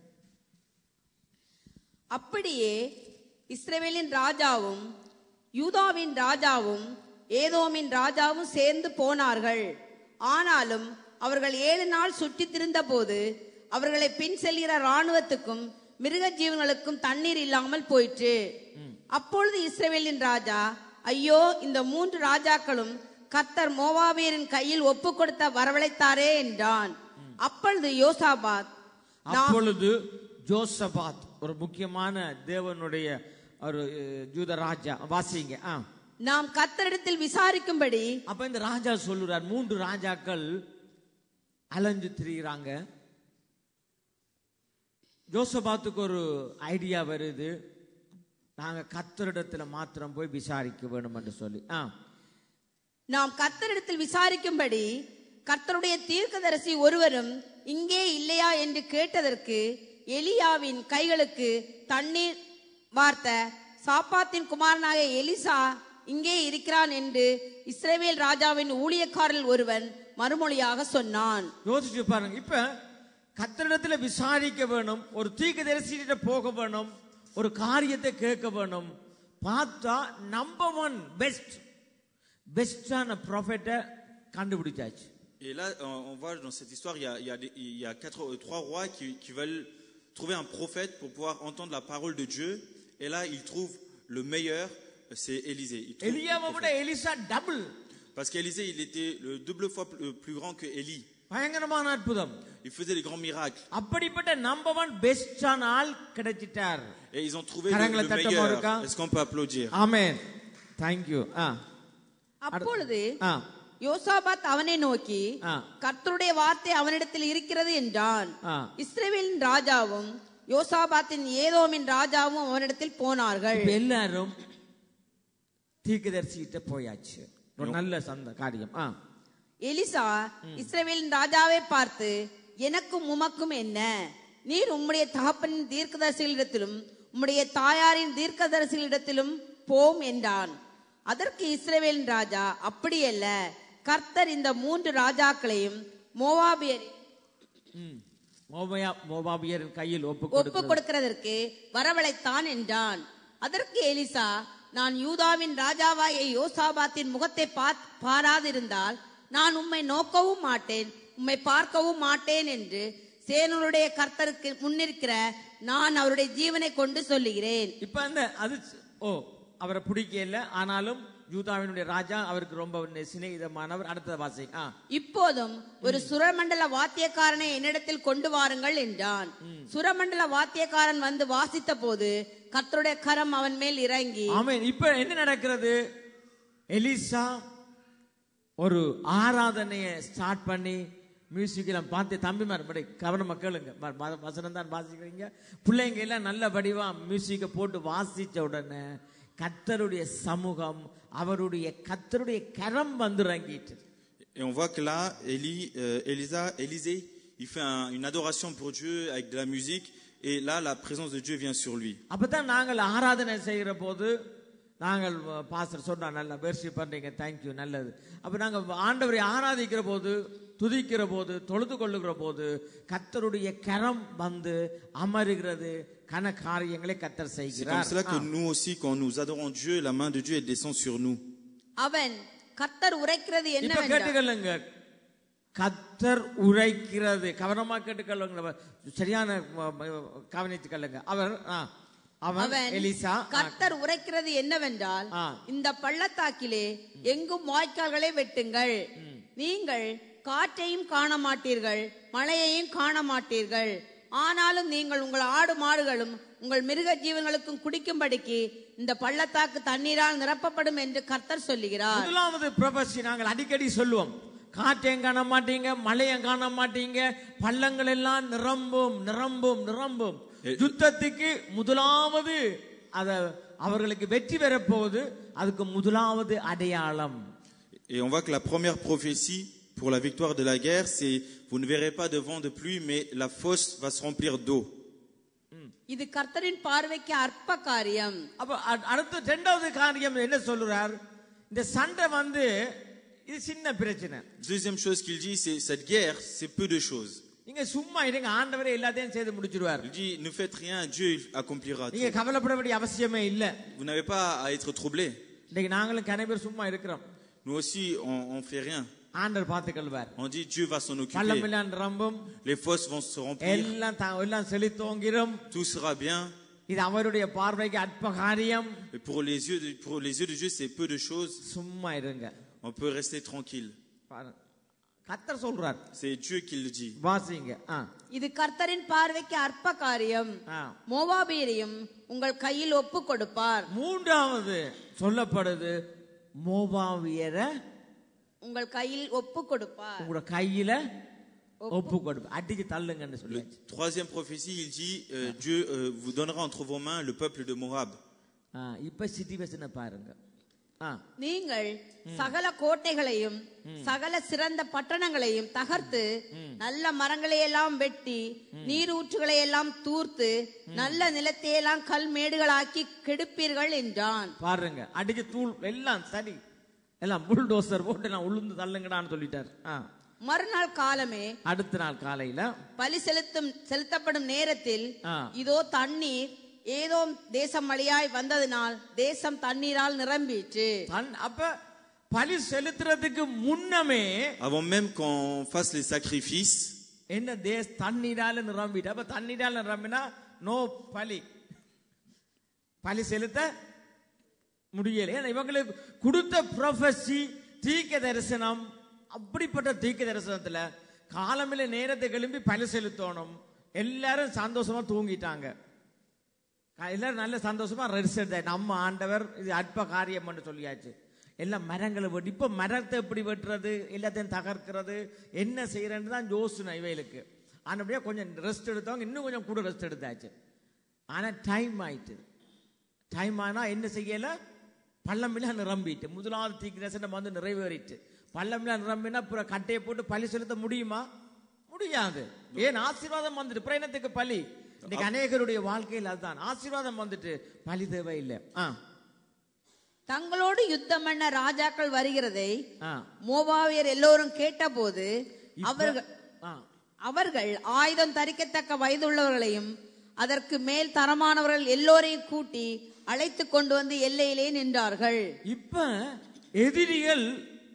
அப்படியே இஸ்ரவேலின் ராஜாவும் யூதாவின் ராஜாவும் ஏதோமின் ராஜாவும் சேர்ந்து போனார்கள் ஆனாலும் அவர்கள் ஏழு நாள் சுற்றித் திரிந்தபோது அவர்களை பின் செல்கிற ராணுவத்துக்கும் மிருக ஜீவன்களுக்கும் தண்ணீர் இல்லாமல் போயிற்று அப்பொழுது இஸ்ரவேலின் ராஜா ஐயோ இந்த மூன்று ராஜாக்களும் கத்தர் மோவாபியரின் கையில் ஒப்பு கொடுத்த வரவழைத்தாரே என்றான் அப்பொழுது யோசாபாத் "நான் அப்பொழுது ஜோசபாத் ஒரு முக்கியமான தேவனுடைய ஒரு அஹ், ஜூத ராஜா வாசிங்க ஆ. நாம் கத்தரிடத்தில் விசாரிக்கும்படி அப்ப இந்த ராஜா சொல்லுறார் மூன்று ராஜாக்கள் அலைஞ்சு திரிகிறாங்க ஜோசபாத்துக்கு ஒரு ஐடியா வருது நாங்க கத்தரிடத்துல மாத்திரம் போய் விசாரிக்க வேணும் என்று சொல்லி ஆ நாம் கர்த்தரிடத்தில் விசாரிக்கும்படி கர்த்தருடைய தீர்க்கதரிசி ஒருவரும் இங்கே இல்லையா என்று கேட்டதற்கு எலியாவின் கைகளுக்கு தண்ணீர் வார்த்த சாப்பாத்தின் குமாரனாக எலிசா இங்கே இருக்கிறான் என்று இஸ்ரவேல் ராஜாவின் ஊழியக்காரரில் ஒருவன் மறுமொழியாக சொன்னான் யோசிச்சு பாருங்க இப்ப கத்தரிடத்துல விசாரிக்க வேணும் ஒரு தீர்க்கதரிசிகிட்ட போக வேணும் ஒரு காரியத்தை கேட்க வேணும் பார்த்தா நம்பர் ஒன் பெஸ்ட் பெஸ்டான ப்ராஃபெட்டை கண்டுபிடிச்சாச்சு Et là, on on voit dans cette histoire, il y a, il y a des- il y a quatre, euh, trois rois qui, qui veulent trouver un prophète pour pouvoir entendre la parole de Dieu. Et là, ils trouvent le meilleur, c'est Élisée. Ils trouvent le எலியாவை விட prophète. Elisha double Parce qu'Élisée, il était le double fois plus plus grand que Élie. பயங்கரமான அற்புதம் Il faisait des grands miracles. அப்படிப்பட்ட number one பெஸ்டான ஆள் கிடைச்சிட்டார் Et ils ont trouvé le, Karangala le tattam meilleur. orukka. Est-ce qu'on peut applaudir ஆமென் thank you ஆ அப்பொழுது ஆ யோசாபாத் அவனை நோக்கி ஆ. கர்த்தருடைய வார்த்தை அவனிடத்தில் இருக்கிறது என்றான் ஆ. இஸ்ரவேலின் ராஜாவும் யோசாபாத்தின் ஏதோமின் ராஜாவும் அவனிடத்தில் போனார்கள் இப்ப எல்லாரும் தீர்க்கதரிசிகிட்ட போயாச்சு ஒரு நல்ல சந்த காரியம் ஆ எலிசா இஸ்ரவேலின் ராஜாவை பார்த்து எனக்கும் உமக்கும் என்ன நீர் உம்முடைய தகப்பனின் தீர்க்கதரிசிகளிடத்திலும் உம்முடைய தாயாரின் தீர்க்கதரிசிகளிடத்திலும் போம் என்றான் அதற்கு இஸ்ரவேலின் ராஜா அப்படியல்ல கர்த்தர் இந்த மூன்று ராஜாக்களையும் மோவாபியரின் ம். மோபயா மோபாபியரின் கையில் ஒப்பு ஒப்பு கொடுக்கிறது கொடுக்கிறதற்கு வரவழைத்தான் என்றான் அதற்கு எலிசா நான் யூதாவின் ராஜாவாகிய யோசாபாத்தின் முகத்தை பாத்- பாராதிருந்தால் நான் உம்மை நோக்கவும் மாட்டேன் உம்மை பார்க்கவும் மாட்டேன் என்று சேனருடைய கர்த்தருக்கு முன்னிருக்கிற நான் அவருடைய ஜீவனை கொண்டு சொல்லுகிறேன் இப்ப அந்த அது ஓ அவரை பிடிக்கல ஆனாலும் யூதாவினுடைய ராஜா அவருக்கு ரொம்ப சிநேகிதமானவர் அடுத்த வாசி ஆ இப்போதும் ஒரு சுரமண்டல வாத்தியக்காரனை என்னிடத்தில் கொண்டு வாருங்கள் என்றான் சுரமண்டல வாத்தியக்காரன் வந்து வாசித்த போது கர்த்தருடைய கரம் அவன் மேல் இறங்கி ஆமென் இப்ப என்ன நடக்கிறது எலிசா ஒரு ஆராதனையை ஸ்டார்ட் பண்ணி மியூசிக்கில் பார்த்து தம்பிமார் படி கவனமா கேளுங்க வ- வ- வசனம் தான் வாசிக்கிறீங்க பிள்ளைங்க எல்லாம் நல்ல வடிவா மியூசிக்கை போட்டு வாசிச்ச உடனே கத்தருடைய சமூகம் அவருடைய கத்தருடைய கரம் வந்து இறங்கிட்டு Et on voit que là, Élie, euh, Élisa, Élisée, il fait un- une adoration pour Dieu avec de la musique. Et là, la présence de Dieu vient sur lui. அப்பதான் நாங்கள் ஆராதனை செய்கிற போது நாங்கள் பாஸ்டர் சொன்னா நல்லா வேர்ஷி பண்றீங்க தேங்க்யூ நல்லது அப்ப நாங்க ஆண்டவரை ஆராதிக்கிற போது துதிக்கிற போது தொழுது கொள்ளுகிற போது கத்தருடைய கரம் வந்து அமருகிறது கன காரியங்களை கத்தர் C'est comme செய்கிறார் cela que ஆ. nous aussi, quand nous adorons Dieu, la main de Dieu elle descend sur nous. அவன் கர்த்தர் உரைக்கிறது இப்ப என்னவென்றால் கேட்டுக்கொள்ளுங்க கத்தர் உரைக்கிறது கவனமா கேட்டுக்கொள்ளுங்க சரியான ம- ம- கவனித்துக்கொள்ளுங்க அவர் ஆ, அவன் அவன் எலிசா ஆ, கர்த்தர் உரைக்கிறது என்னவென்றால் ஆ. இந்த பள்ளத்தாக்கிலே எங்கும் வாய்க்கால்களை வெட்டுங்கள் நீங்கள் காற்றையும் காண மாட்டீர்கள் மழையையும் காண மாட்டீர்கள் ஆனாலும் நீங்கள் உங்கள் ஆடு மாடுகளும் உங்கள் மிருக ஜீவன்களுக்கும் குடிக்கும்படிக்கு இந்த பள்ளத்தாக்கு தண்ணீரால் நிரப்பப்படும் என்று கர்த்தர் சொல்லுகிறார் முதலாவது ப்ரொபசி நாங்கள் அடிக்கடி சொல்லுவோம் காற்றையும் காண மாட்டீங்க மழையும் காண மாட்டீங்க பள்ளங்கள் எல்லாம் நிரம்பும் நிரம்பும் நிரம்பும் யுத்தத்துக்கு முதலாவது அத அவர்களுக்கு வெற்றி பெறப்போகுது அதுக்கு முதலாவது அடையாளம் Et on voit que la première prophétie pour la victoire de la guerre, c'est vous ne verrez pas de vent de pluie, mais la fosse va se remplir d'eau. இது கர்த்தரின் பார்வைக்கு அற்ப காரியம் அப்ப அ- அடுத்த ரெண்டாவது காரியம் என்ன சொல்றார் இந்த சண்டை வந்து இது சின்ன பிரச்சனை Deuxième chose qu'il dit, c'est cette guerre, c'est peu de choses. நீங்க சும்மா இருங்க ஆண்டவரே எல்லாத்தையும் செய்து முடிச்சிருவார் Il dit, ne faites rien, Dieu il accomplira நீங்க tout. கவலைப்பட வேண்டிய அவசியமே இல்ல Vous n'avez pas à être troublé. இன்னைக்கு நாங்களும் கன பேர் சும்மா இருக்கிறோம் Nous aussi, on, on fait rien. ஆண்டவர் பார்த்துக்கொள்வார் On dit, Dieu va s'en பள்ளம் occuper. எல்லாம் நிரம்பும் Les fosses vont se remplir, எல்லாம் த- எல்லாம் செழித்தோங்கிரும் tout sera bien. இது அவருடைய பார்வைக்கு அற்ப காரியம் Et pour les yeux de, pour les yeux de Dieu, c'est peu de choses. சும்மா இருங்க On peut rester tranquille. பாருங்க. கர்த்தர் சொல்றார் C'est Dieu qui le dit. வாசிங்க ஆ, இது கர்த்தரின் பார்வைக்கு அற்ப காரியம் ஆ. மோவாபியரையும் உங்கள் கையில் ஒப்பு கொடுப்பார் மூன்றாவது சொல்லப்படுது மோபாவியர உங்கள் கையில் ஒப்பு கொடுப்பார் உங்களோட கையில ஒப்பு கொடுப்பு அடிச்சு தள்ளுங்கன்னு Le சொல்லுச்சு troisième prophétie, il dit, euh, Dieu euh, vous donnera entre vos mains le peuple de Moab. ஆ, இப்ப சிச்சுவேஷனை பாருங்க ஆ, நீங்கள் சகல கோட்டைகளையும் சகல சிறந்த பட்டணங்களையும் தகர்த்து நல்ல மரங்களை எல்லாம் வெட்டி நீரூற்றுகளை எல்லாம் தூர்த்து நல்ல நிலத்தை எல்லாம் கல் மேடுகளாக்கி கெடுப்பீர்கள் என்றான் பாருங்க அடிச்சு தூள் எல்லாம் சரி எல்லாம் புல்டோசர் போட்டு நான் உளுந்து தள்ளுங்கடான்னு சொல்லிட்டார் ஆ, மறுநாள் காலமே அடுத்த நாள் காலையில பலி செலுத்தும் செலுத்தப்படும் நேரத்தில் ஆ. இதோ தண்ணீர் ஏதோ தேசம் வழியாய் வந்ததினால் தேசம் தண்ணீரால் நிரம்பிற்று தன் அப்ப பலி செலுத்துறதுக்கு முன்னமே Avant même qu'on fasse les sacrifices, என்ன தேச தண்ணீரால நிரம்பிட்டு அப்ப தண்ணீரால நிரம்பினா நோ பலி பலி செலுத்த முடியல ஏன்னா இவங்களுக்கு கொடுத்த ப்ரொஃபஸி தீர்க்க தரிசனம் அப்படிப்பட்ட தீர்க்க தரிசனத்துல காலமில்ல நேரத்தை கிளம்பி பலி செலுத்தணும் எல்லாரும் சந்தோஷமா தூங்கிட்டாங்க க- எல்லாரும் நல்ல சந்தோஷமா ரெஸ்ட் எடுத்தாங்க நம்ம ஆண்டவர் இது அற்ப காரியம் சொல்லியாச்சு எல்லாம் மரங்களை வெட்டி இப்ப மரத்தை எப்படி வெட்டுறது எல்லாத்தையும் தகர்க்கிறது என்ன செய்யறேன்னு தான் யோசனை இவைகளுக்கு ஆனபடியா கொஞ்சம் ரெஸ்ட் எடுத்தவங்க இன்னும் கொஞ்சம் கூட ரெஸ்ட் எடுத்தாச்சு ஆனா டைம் ஆயிட்டு டைம் ஆனா என்ன செய்யல பள்ளமில்லா நிரம்பிட்டு முதலாவது தீக்கு தரிசனம் வந்து நிறைவேறிட்டு பள்ளமில்லா நிரம்பினா அப்புறம் கட்டையை போட்டு பழி செலுத்த முடியுமா முடியாது ஏன் ஆசீர்வாதம் வந்துட்டு அப்புறம் என்னத்துக்கு பலி இன்னைக்கு அநேகருடைய வாழ்க்கையில் அதுதான் ஆசீர்வாதம் வந்துட்டு பலி தேவையில்லை ஆ தங்களோடு யுத்தம் பண்ண ராஜாக்கள் வருகிறதை ஆ மோவாவியர் எல்லோரும் கேட்டபோது இப்ப- அவர்கள் ஆ அவர்கள் ஆயுதம் தரிக்கத்தக்க வயதுள்ளவர்களையும் அதற்கு மேல் தரமானவர்கள் எல்லோரையும் கூட்டி அழைத்து கொண்டு வந்து எல்லையிலே நின்றார்கள் இப்ப எதிரிகள்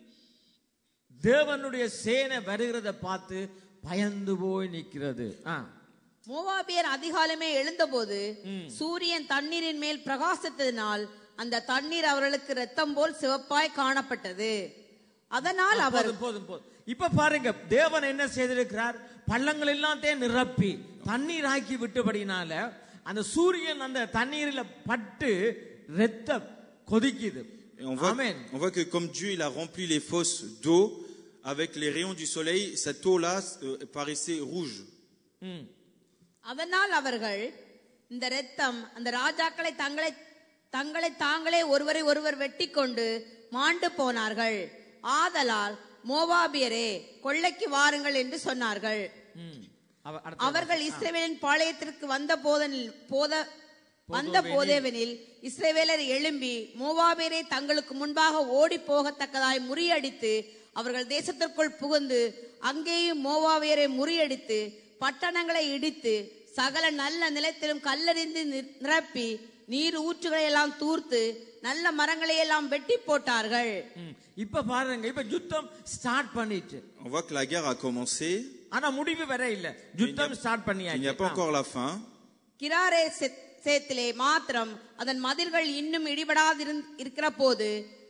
தேவனுடைய சேனை வருகிறத பார்த்து பயந்து போய் நிக்கிறது ஆ மோவாபியர் அதிகாலமே எழுந்தபோது சூரியன் தண்ணீரின் மேல் பிரகாசித்ததினால் அந்த தண்ணீர் அவர்களுக்கு ரத்தம் போல் சிவப்பாய் காணப்பட்டது அதனால் அவர் போதும் போதும் போதும் இப்ப பாருங்க தேவன் என்ன செய்திருக்கிறார் பள்ளங்கள் எல்லாத்தையும் நிரப்பி தண்ணீர் ஆக்கி விட்டபடினால அந்த சூரியன் அந்த தண்ணீரில் பட்டு ரத்தம் கொதிக்குது Et on voit, amen on voit que comme Dieu il a rempli les fosses d'eau, avec les rayons du soleil, cette eau-là euh, paraissait rouge. ம். அதனால் அவர்கள் இந்த இரத்தம் அந்த ராஜாக்களை தங்களை தங்களை தாங்களே ஒருவரை ஒருவர் வெட்டி கொண்டு மாண்டு போனார்கள் ஆதலால் மோவாபியரே கொள்ளைக்கு வாருங்கள் என்று சொன்னார்கள் ம். அவ- அடுத்த- அவர்கள் இஸ்ரவேலின் பாளையத்திற்கு வந்த போதனில் போத வந்த போதேவனில் இஸ்ரவேலர் எழும்பி மோவாபியரை தங்களுக்கு முன்பாக ஓடி போகத்தக்கதாய் முறியடித்து அவர்கள் தேசத்திற்குள் புகுந்து அங்கேயும் மோவாபியரை முறியடித்து பட்டணங்களை இடித்து சகல நல்ல நிலத்திலும் கல்லறிந்து நி- நிரப்பி நீர் ஊற்றுகளை எல்லாம் தூர்த்து நல்ல மரங்களை எல்லாம் வெட்டி போட்டார்கள் ம். இப்ப பாருங்க இப்ப யுத்தம் ஸ்டார்ட் பண்ணிட்டு On voit que la guerre a commencé, ஆனா முடிவு வர இல்ல யுத்தம் start il n'y a pas பண்ணியாச்சு encore la fin. கிராரே செத்- சேத்திலே மாத்திரம் அதன் மதில்கள் இன்னும் இடிபடாதிருந் இருக்கிற போது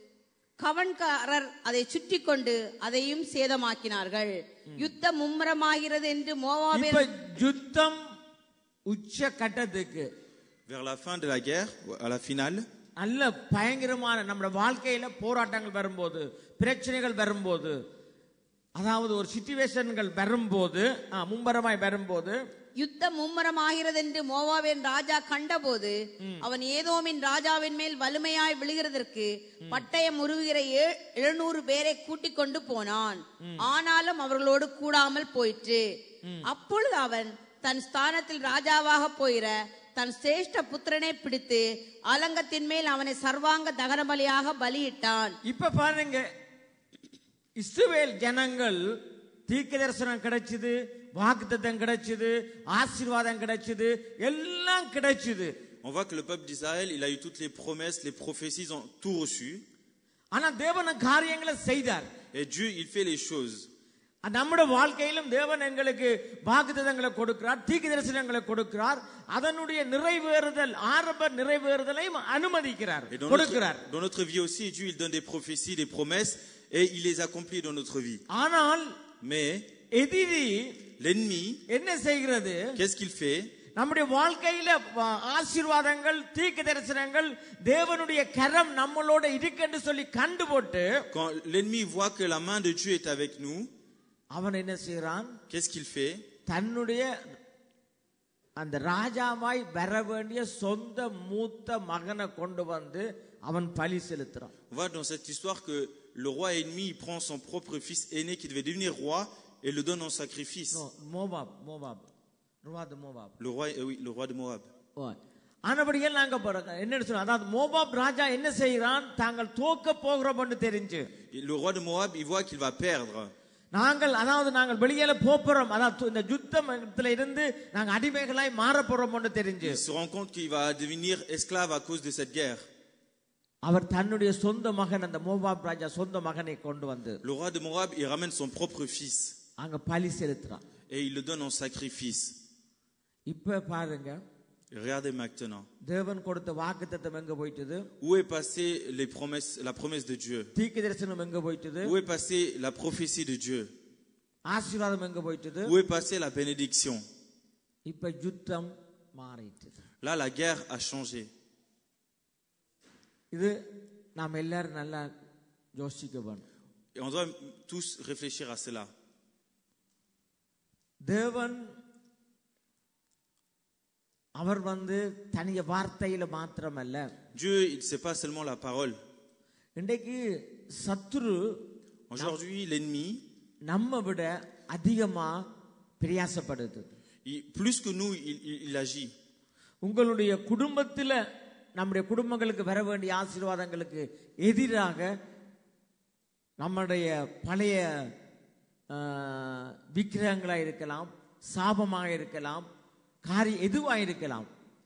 கவன்காரர் அதை சுற்றி கொண்டு அதையும் சேதமாக்கினார்கள் யுத்தம் மும்முரமாகிறது என்று இப்ப மோவாபியர் யுத்தம் உச்ச கட்டத்துக்கு Vers la fin de la guerre, à la finale, நல்ல பயங்கரமான நம்ம வாழ்க்கையில போராட்டங்கள் வரும்போது பிரச்சனைகள் வரும்போது அதாவது ஒரு சிச்சுவேஷன்கள் வரும்போது ஆ, மும்பரமாய் வரும்போது யுத்தம் மும்முரமாகிறது என்று மோவாவின் ராஜா கண்டபோது அவன் ஏதோமின் ராஜாவின் மேல் வலிமையாய் விழுகிறதற்கு பட்டயம் உருவுகிற ஏ- எழுநூறு பேரை கூட்டிக் கொண்டு போனான் ஆனாலும் அவர்களோடு கூடாமல் போயிற்று அப்பொழுது அவன் தன் ஸ்தானத்தில் ராஜாவாக போயிற தன் சிரேஷ்ட புத்திரனை பிடித்து அலங்கத்தின் மேல் அவனை சர்வாங்க தகன பலியாக பலியிட்டான் இப்ப பாருங்க இஸ்ரவேல் ஜனங்கள் தீர்க்க தரிசனம் கிடைச்சது வாக்குத்தத்தம் கிடைச்சது ஆசீர்வாதம் கிடைச்சது எல்லாம் கிடைச்சது on voit que le peuple d'Israël, il a eu toutes les promesses, les prophéties, ils ont tout reçu. ஆனா தேவன காரியங்களை செய்தார் Et Dieu, il fait les choses. நம்முடைய வாழ்க்கையிலும் தேவன் எங்களுக்கு வாக்குத்தத்தங்களை கொடுக்கிறார் தீர்க்க தரிசனங்களை கொடுக்கிறார் அதனுடைய நிறைவேறுதல் ஆரம்ப நிறைவேறுதலையும் அனுமதிக்கிறார் Et dans கொடுக்கிறார் notre, dans notre vie aussi, Dieu, il donne des prophéties, des promesses, et il les accomplit dans notre vie. ஆனால் Mais எதிரி l'ennemi, என்ன செய்கிறது qu'est-ce qu'il fait நம்முடைய வாழ்க்கையில வ- ஆசீர்வாதங்கள் தீர்க்க தரிசனங்கள் தேவனுடைய கரம் நம்மளோட இருக்குன்னு சொல்லி கண்டு போட்டு Quand l'ennemi voit que la main de Dieu est avec nous, அவன் என்ன செய்யறான் qu'est-ce qu'il fait தன்னுடைய அந்த ராஜாவாய் வர வேண்டிய சொந்த மூத்த மகனை கொண்டு வந்து அவன் பலி செலுத்துறான் On voit dans cette histoire que le roi ennemi il prend son propre fils aîné qui devait devenir roi et le donne en sacrifice. No, Moab Moab ருவாது Moab Le roi, euh oui, le roi de Moab. ஓ. ஆனபடியால் நாங்க பாருங்க என்ன சொல்றோம் அதாவது மோபாப் ராஜா என்ன செய்கிறான் தாங்கள் தோக்க போகிறோம்னு தெரிஞ்சு Et le roi de Moab, il voit qu'il va perdre. நாங்கள் அதாவது நாங்கள் வெளியில போறோம் அதாவது இந்த யுத்தத்துல இருந்து நாங்க அடிமைகளாய் மாற போறோம்னு தெரிஞ்சு Il se rend compte qu'il va devenir esclave à cause de cette guerre. அவர் தன்னுடைய சொந்த மகன் அந்த மோபாப் ராஜா சொந்த மகனை கொண்டு வந்து Le roi de Moab, il ramène son propre fils அங்க பலி செலுத்துறான் et il le donne en sacrifice. இப்ப பாருங்க Regardez maintenant. தேவன் கொடுத்த வாக்குத்தத்தம் எங்க போயிட்டது Où est passée les promesses, la promesse de Dieu தீர்க்க தரிசனம் எங்க போயிட்டது Où est passée la prophétie de Dieu ஆசீர்வாதம் எங்க போயிட்டது Où est passée la bénédiction இப்ப யுத்தம் மாறிட்டது Là, la guerre a changé. இது நாம் எல்லாரும் நல்லா யோசிக்க வேணும் Et on doit tous réfléchir à cela. தேவன் அவர் வந்து தனிய வார்த்தையில மாத்திரமல்ல Dieu, il ne sait pas seulement la parole. இன்றைக்கு சத்துரு Aujourd'hui, l'ennemi, நம்ம விட அதிகமா பிரயாசப்படுது il- plus que nous, il, il- il agit. உங்களுடைய குடும்பத்துல நம்முடைய குடும்பங்களுக்கு வர வேண்டிய ஆசீர்வாதங்களுக்கு எதிராக நம்முடைய பழைய ஆ, விக்கிரகங்களா இருக்கலாம் சாபமாக இருக்கலாம் காரி எதுவா இருக்கலாம்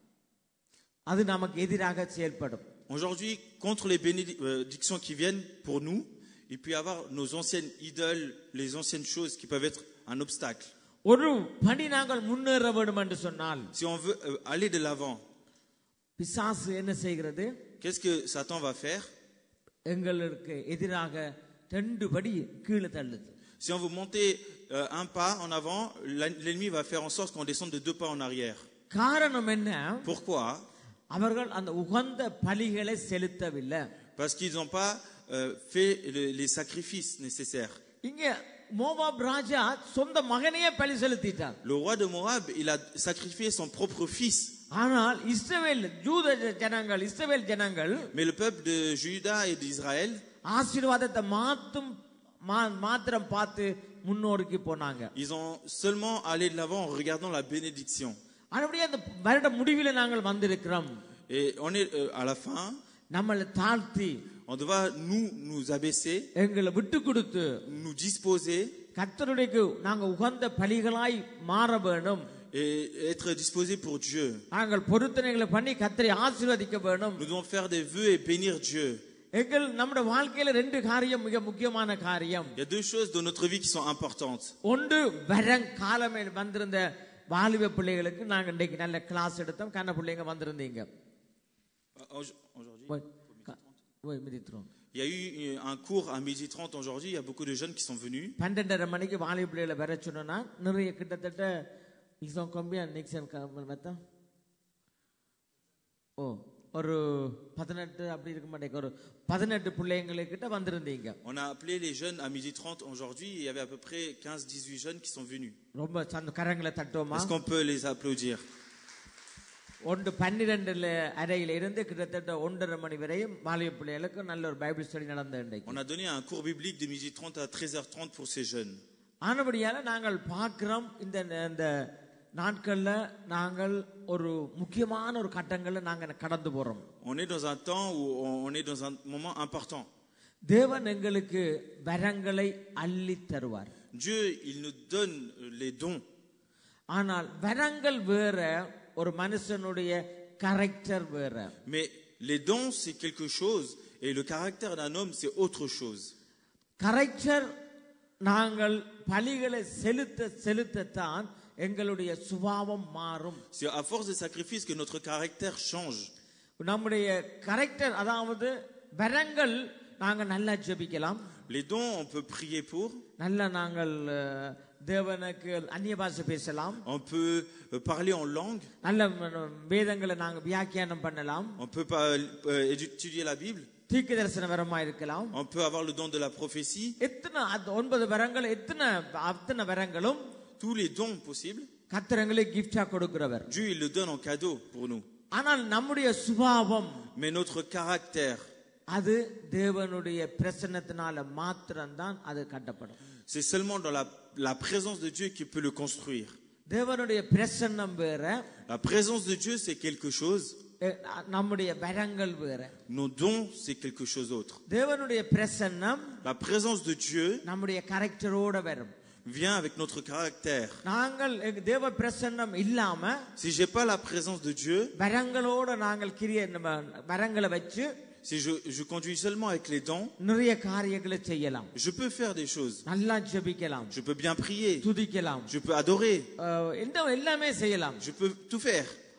அது நமக்கு எதிராக செயல்படும் Aujourd'hui, contre les bénédictions qui viennent pour nous, il peut y avoir nos anciennes idoles, les anciennes choses qui peuvent être un obstacle. ஒரு படி நாங்கள் முன்னேற வேண்டும் என்று சொன்னால் Si on veut euh, aller de l'avant, பிசாசு என்ன செய்கிறது qu'est-ce que Satan va faire எங்களுக்கு எதிராக ரெண்டு படி கீழே தள்ளுது Si on veut monter euh, un pas en avant, l'en- l'ennemi va faire en sorte qu'on descende de deux pas en arrière. காரணம் என்ன Pourquoi அவர்கள் அந்த உகந்த பலிகளை செலுத்தவில்லை Parce qu'ils n'ont pas euh, fait le- les sacrifices nécessaires. இங்க Moab ராஜா சொந்த மகனையே பலி செலுத்திட்டார் Le roi de Moab, il a sacrifié son propre fils. ஆனால் இஸ்ரவேல் ஜூத ஜனங்கள் இஸ்ரவேல் ஜனங்கள் Mais le peuple de Juda et d'Israël, ஆசீர்வாதத்தை மாத்தும் மா- மாத்திரம் பார்த்து முன்னோருக்கு போனாங்க ils ont seulement allé de l'avant en regardant la bénédiction. அப்படியே அந்த வருட முடிவில நாங்கள் வந்திருக்கிறோம் Et on est euh, à la fin, நம்மளை தாழ்த்தி on doit nous nous abaisser, எங்களை விட்டு கொடுத்து nous disposer கர்த்தருடைக்கு நாங்க உகந்த பலிகளாய் மாற வேணும் et être disposés pour Dieu. நாங்கள் பொருத்தனைகளை பண்ணி கர்த்தரை ஆசீர்வதிக்க வேணும் Nous devons faire des vœux et bénir Dieu. எங்கள் நம்முடைய வாழ்க்கையில ரெண்டு காரியம் மிக முக்கியமான காரியம் Il y a deux choses dans notre vie qui sont importantes. ஒன்று வரங் காலமே வந்திருந்த வாலிப பிள்ளைகளுக்கு நாங்க இன்றைக்கு நல்ல கிளாஸ் எடுத்தோம் கண்ண பிள்ளைங்க வந்திருந்தீங்க Aujourd'hui, ஓய், க- ஓய், மிதித்துறோம். il y a eu un cours à midi 30 aujourd'hui. Il y a beaucoup de jeunes qui sont venus. பன்னெண்டரை மணிக்கு வாலிப பிள்ளைகளை வர சொன்னா நிறைய கிட்டத்தட்ட இசம் கம்பியா நிக்சன் மெத்தா ஓ ஒரு பதினெட்டு அப்படி இருக்க மாட்டேங்க ஒரு பதினெட்டு பிள்ளைங்களுக்கிட்ட வந்திருந்தீங்க On a appelé les jeunes à midi 30 aujourd'hui. Il y avait à peu près 15-18 jeunes qui sont venus. ரொம்ப சந்த கரங்களை தட்டுவோமா Est-ce qu'on peut les applaudir ஒன்று பன்னிரெண்டுல அறையில இருந்து கிட்டத்தட்ட ஒன்றரை மணி வரையும் வாலிப பிள்ளைகளுக்கு நல்ல ஒரு பைபிள் ஸ்டடி நடந்த இன்றைக்கு On a donné un cours biblique de midi 30 à 13h30 pour ces jeunes. ஆனபடியால நாங்கள் பார்க்கிறோம் இந்த இந்த நாட்கள்ல நாங்கள் ஒரு முக்கியமான ஒரு கட்டங்கள்ல நாங்க கடந்து போறோம் On est dans un temps où on on est dans un moment important. தேவன் எங்களுக்கு வரங்களை அள்ளி தருவார் Dieu, il nous donne les dons. ஆனால் வரங்கள் வேற ஒரு மனுஷனுடைய கரெக்டர் வேற Mais les dons, c'est quelque chose. Et le caractère d'un homme, c'est autre chose. Character நாங்கள் பலிகளை செலுத்த செலுத்தத்தான் எங்களுடைய சுபாவம் மாறும் C'est à force de sacrifice que notre caractère change. நம்முடைய கரெக்டர் அதாவது வரங்கள் நாங்க நல்லா ஜெபிக்கலாம் Les dons, on peut prier pour. நல்லா நாங்கள் அஹ், தேவனுக்கு அந்நிய பாஷை பேசலாம் On peut euh, parler en langue. நல்ல ம- வேதங்களை நாங்க வியாக்கியானம் பண்ணலாம் On peut pas euh, étudier la Bible. தீர்க்க தரிசன வரமா இருக்கலாம் On peut avoir le don de la prophétie. எத்தனை அந்த ஒன்பது வரங்கள் எத்தனை அத்தனை வரங்களும் Tous les dons possibles. கத்திரங்களை கிஃப்டா கொடுக்கிறவர் Dieu, il le donne en cadeau pour nous. ஆனால் நம்முடைய சுபாவம் Mais notre caractère, அது தேவனுடைய பிரசன்னத்தினால மாத்திரம்தான் அது கட்டப்படும் c'est seulement dans la, la présence de Dieu qui peut le construire. தேவனுடைய பிரசன்னம் வேற La présence de Dieu, c'est quelque chose. எ- நம்முடைய வரங்கள் வேற Nos dons, c'est quelque chose d'autre. தேவனுடைய பிரசன்னம் La présence de Dieu நம்முடைய கரெக்டரோட வரும் vient avec notre caractère. நாங்கள் எங்க தேவ பிரசன்னம் இல்லாம Si j'ai pas la présence de Dieu, வரங்களோட நாங்கள் கிரிய நம்ம வரங்களை வச்சு si je, je conduis seulement avec les dents, நிறைய காரியங்களை செய்யலாம் je peux faire des choses. நல்லா ஜெபிக்கலாம் Je peux bien prier. துதிக்கலாம் Je peux adorer. அஹ், எந்த எல்லாமே செய்யலாம் Je peux tout faire.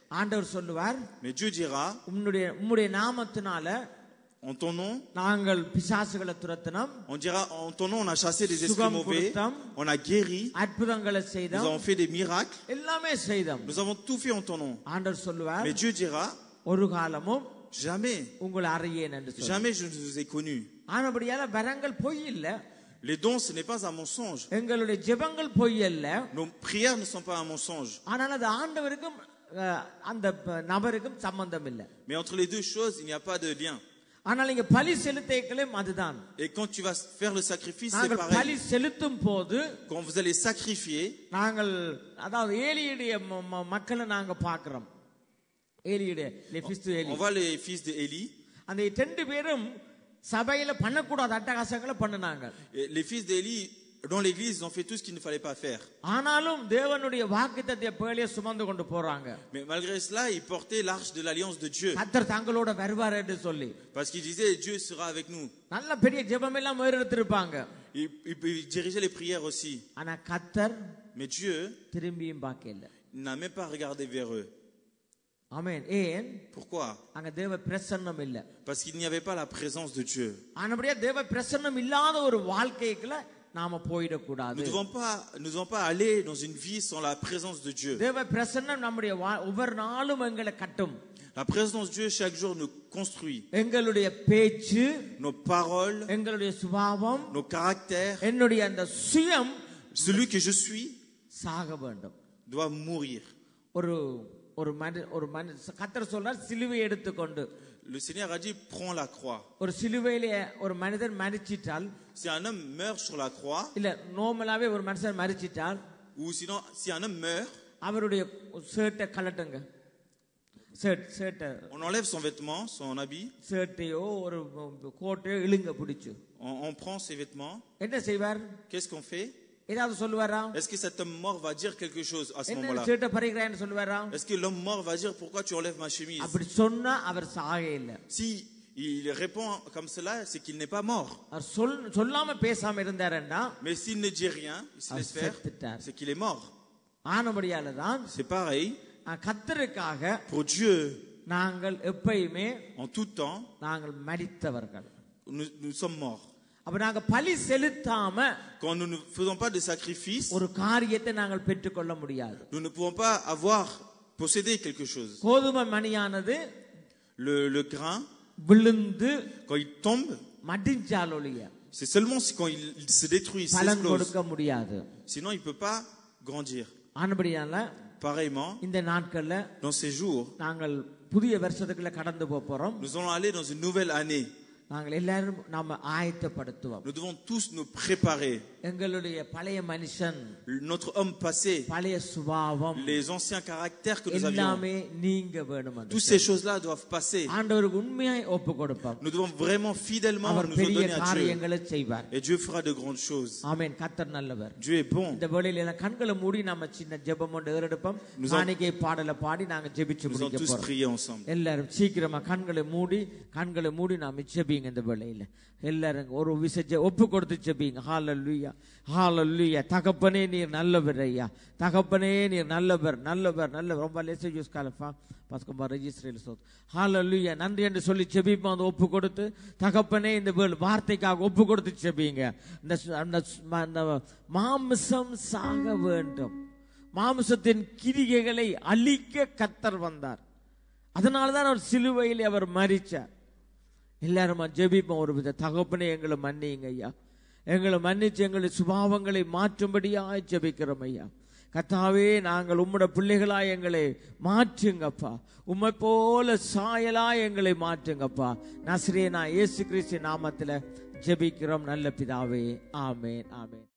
ஆண்டவர் சொல்லுவார் Mais Dieu dira, உன்னுடைய உம்முடைய நாமத்தினால en ton nom, நாங்கள் பிசாசுகளை துரத்தினோம் on dira, en ton nom, on a chassé des esprits Sugam mauvais, Kurtam. on a guéri, அற்புதங்களை nous செய்தோம் avons fait des miracles, எல்லாமே செய்தோம் nous avons tout fait en ton nom. ஆண்டவர் சொல்லுவார் Mais Dieu dira, ஒரு காலமும் jamais, உங்களை அறியேன் என்று சொல்லுவார் jamais je ne vous ai connu. ஆனபடியால வரங்கள் பொய் இல்ல Les dons, ce n'est pas un mensonge. எங்களுடைய ஜெபங்கள் பொய் அல்ல Nos prières ne sont pas un mensonge. ஆனால் அது ஆண்டவருக்கும் அஹ், அந்த ப- நபருக்கும் சம்பந்தம் இல்லை Mais entre les deux choses, il n'y a pas de lien. ஆனால் இங்க பலி செலுத்தைகளும் அதுதான் Et quand tu vas faire le sacrifice, c'est நாங்கள் பலி pareil. செலுத்தும் போது Quand vous allez sacrifier, நாங்கள் அதாவது ஏலியுடைய ம- ம- மக்களை நாங்க பார்க்கிறோம் ஏலியுடைய லெபிஸ்து Eli on voit les fils d'Élie. அந்த ரெண்டு பேரும் சபையில பண்ணக்கூடாத அட்டகாசங்களை பண்ணினாங்க Et Les fils d'Élie, dans l'église, ils ont fait tout ce qu'il ne fallait pas faire. ஆனாலும் தேவனுடைய வாக்குத்தத்தை பேழைய சுமந்து கொண்டு போறாங்க Mais malgré cela, ils portaient l'arche de l'alliance de Dieu. கத்தர் தங்களோட வருவார் என்று சொல்லி Parce qu'ils disaient, Dieu sera avec nous. நல்ல பெரிய ஜெபம் எல்லாம் எடுத்திருப்பாங்க Ils, ils- ils dirigeaient les prières aussi. ஆனா கத்தர் Mais Dieu திரும்பியும் பார்க்கல n'a même pas regardé vers eux. ஆமென் ஏன் Pourquoi அங்க தேவ பிரசன்னம் இல்ல Parce qu'il n'y avait pas la présence de Dieu. ஆனபடியா தேவ பிரசன்னம் இல்லாத ஒரு வாழ்க்கைக்குள்ள நாம போயிடக்கூடாது Nous ne devons pas, nous devons pas aller dans une vie sans la présence de Dieu. தேவ பிரசன்னம் நம்முடைய வா- ஒவ்வொரு நாளும் எங்களை கட்டும் La présence de Dieu chaque jour nous construit. எங்களுடைய பேச்சு Nos paroles, எங்களுடைய சுபாவம் nos caractères. என்னுடைய அந்த சுயம் Celui que je suis சாக வேண்டும் doit mourir. ஒரு ஒரு மனு ஒரு மனு கத்தர் சொல்றார் சிலுவை எடுத்துக்கொண்டு Le Seigneur a dit, prends la croix. ஒரு சிலுவையில ஒரு மனிதன் மறிச்சிட்டால் Si un homme meurt sur la croix, இல்ல நார்மலாவே ஒரு மனுஷன் மறிச்சிட்டால் ou sinon, si un homme meurt, அவருடைய ஷர்ட்டை கலட்டுங்க ஷர்ட் ஷர்ட்டை on enlève son vêtement, son habit, ஷர்ட்டையோ ஒரு கோட்டையோ இழுங்க பிடிச்சு on, on prend ses vêtements. என்ன செய்வார் Qu'est-ce qu'on fait ஏதாவது சொல்லுவாரா Est-ce que cet homme mort va dire quelque chose à ce என்ன moment-là ஷர்ட்டை பறிக்கிறான்னு சொல்லுவாரா Est-ce que l'homme mort va dire pourquoi tu enlèves ma chemise அப்படி சொன்னா அவர் சாக இல்ல Si il répond comme cela, c'est qu'il n'est pas mort. அவர் சொல் சொல்லாம பேசாம இருந்தாருன்னா Mais s'il ne dit rien, il se Ah, laisse faire, c'est- c'est qu'il est mort. ஆனபடியால தான் C'est pareil. அஹ், கர்த்தருக்காக Pour Dieu, நாங்கள் எப்பயுமே en tout temps, நாங்கள் மடித்தவர்கள் nous, nous sommes morts. அப்ப நாங்க பலி செலுத்தாம Quand nous ne faisons pas de sacrifice, ஒரு காரியத்தை நாங்கள் பெற்றுக்கொள்ள முடியாது nous ne pouvons pas avoir, posséder quelque chose. கோதுமை மணியானது Le, le grain, விழுந்து quand il tombe, மடிஞ்சால் ஒழிய c'est seulement si- quand il, il se détruit, il பலன் s'explose. கொடுக்க முடியாது Sinon, il ne peut pas grandir. ஆனபடியால Pareillement, இந்த நாட்கள்ல dans ces jours, நாங்கள் புதிய வருஷத்துக்குள்ள கடந்து போக போறோம் nous allons aller dans une nouvelle année. நாங்கள் எல்லாரும் நாம ஆயத்தப்படுத்துவோம் Nous devons tous nous préparer. எங்களுடைய பழைய மனுஷன் Notre homme passé, பழைய சுபாவம் les anciens caractères que nous avions, எல்லாமே நீங்க வேணும் என்று toutes ces choses-là doivent passer. ஆண்டவருக்கு உண்மையாய் ஒப்பு கொடுப்போம் Nous devons vraiment fidèlement அவர் nous en பெரிய donner à Dieu. காரியங்களை செய்வார் Et Dieu fera de grandes choses. ஆமென் கத்தர் நல்லவர் Dieu est bon. இந்த வேளையில எல்லாம் கண்களை மூடி நம்ம சின்ன ஜெபம் ஒன்று ஏறெடுப்போம் Nous en- காணிக்கை பாடலை பாடி நாங்க ஜெபிச்சு Nous allons முடிக்க tous போறோம் prier ensemble. எல்லாரும் சீக்கிரமா கண்களை மூடி கண்களை மூடி நாம ஜெபிங்க இந்த வேளையில எல்லாரும் ஒரு விசஜ ஒப்பு கொடுத்து ஜெபிங்க ஹalleluya ஹalleluya தகப்பனே நீர் நல்லவர் ஐயா தகப்பனே நீர் நல்லவர் நல்லவர் நல்லவர் ரொம்ப லேசா யூஸ் காலப்பா பாஸ்கம்பா ரெஜிஸ்ட்ரேல சோத் ஹalleluya நன்றி என்று சொல்லி ஜெபிப்போம் அந்த ஒப்பு கொடுத்து தகப்பனே இந்த வேள் வார்த்தைக்காக ஒப்பு கொடுத்து ஜெபிங்க இந்த சு- அந்த சு- ம- அந்த மாமிசம் சாக வேண்டும் மாமிசத்தின் கிரிகைகளை அழிக்க கத்தர் வந்தார் அதனாலதான் அவர் சிலுவையில் அவர் மரிச்சார் எல்லாரும் ஜெபிப்போம் ஒரு வித தகப்பனே எங்களை மன்னியுங்க ஐயா எங்களை மன்னிச்சு எங்களை சுபாவங்களை மாற்றும்படியாய் ஜெபிக்கிறோம் ஐயா கத்தாவே நாங்கள் உம்மோட பிள்ளைகளாய் எங்களை மாற்றுங்கப்பா உம்மை போல சாயலாய் எங்களை மாற்றுங்கப்பா நஸ்ரேனா இயேசு கிறிஸ்து நாமத்துல ஜெபிக்கிறோம் நல்ல பிதாவே ஆமேன் ஆமேன்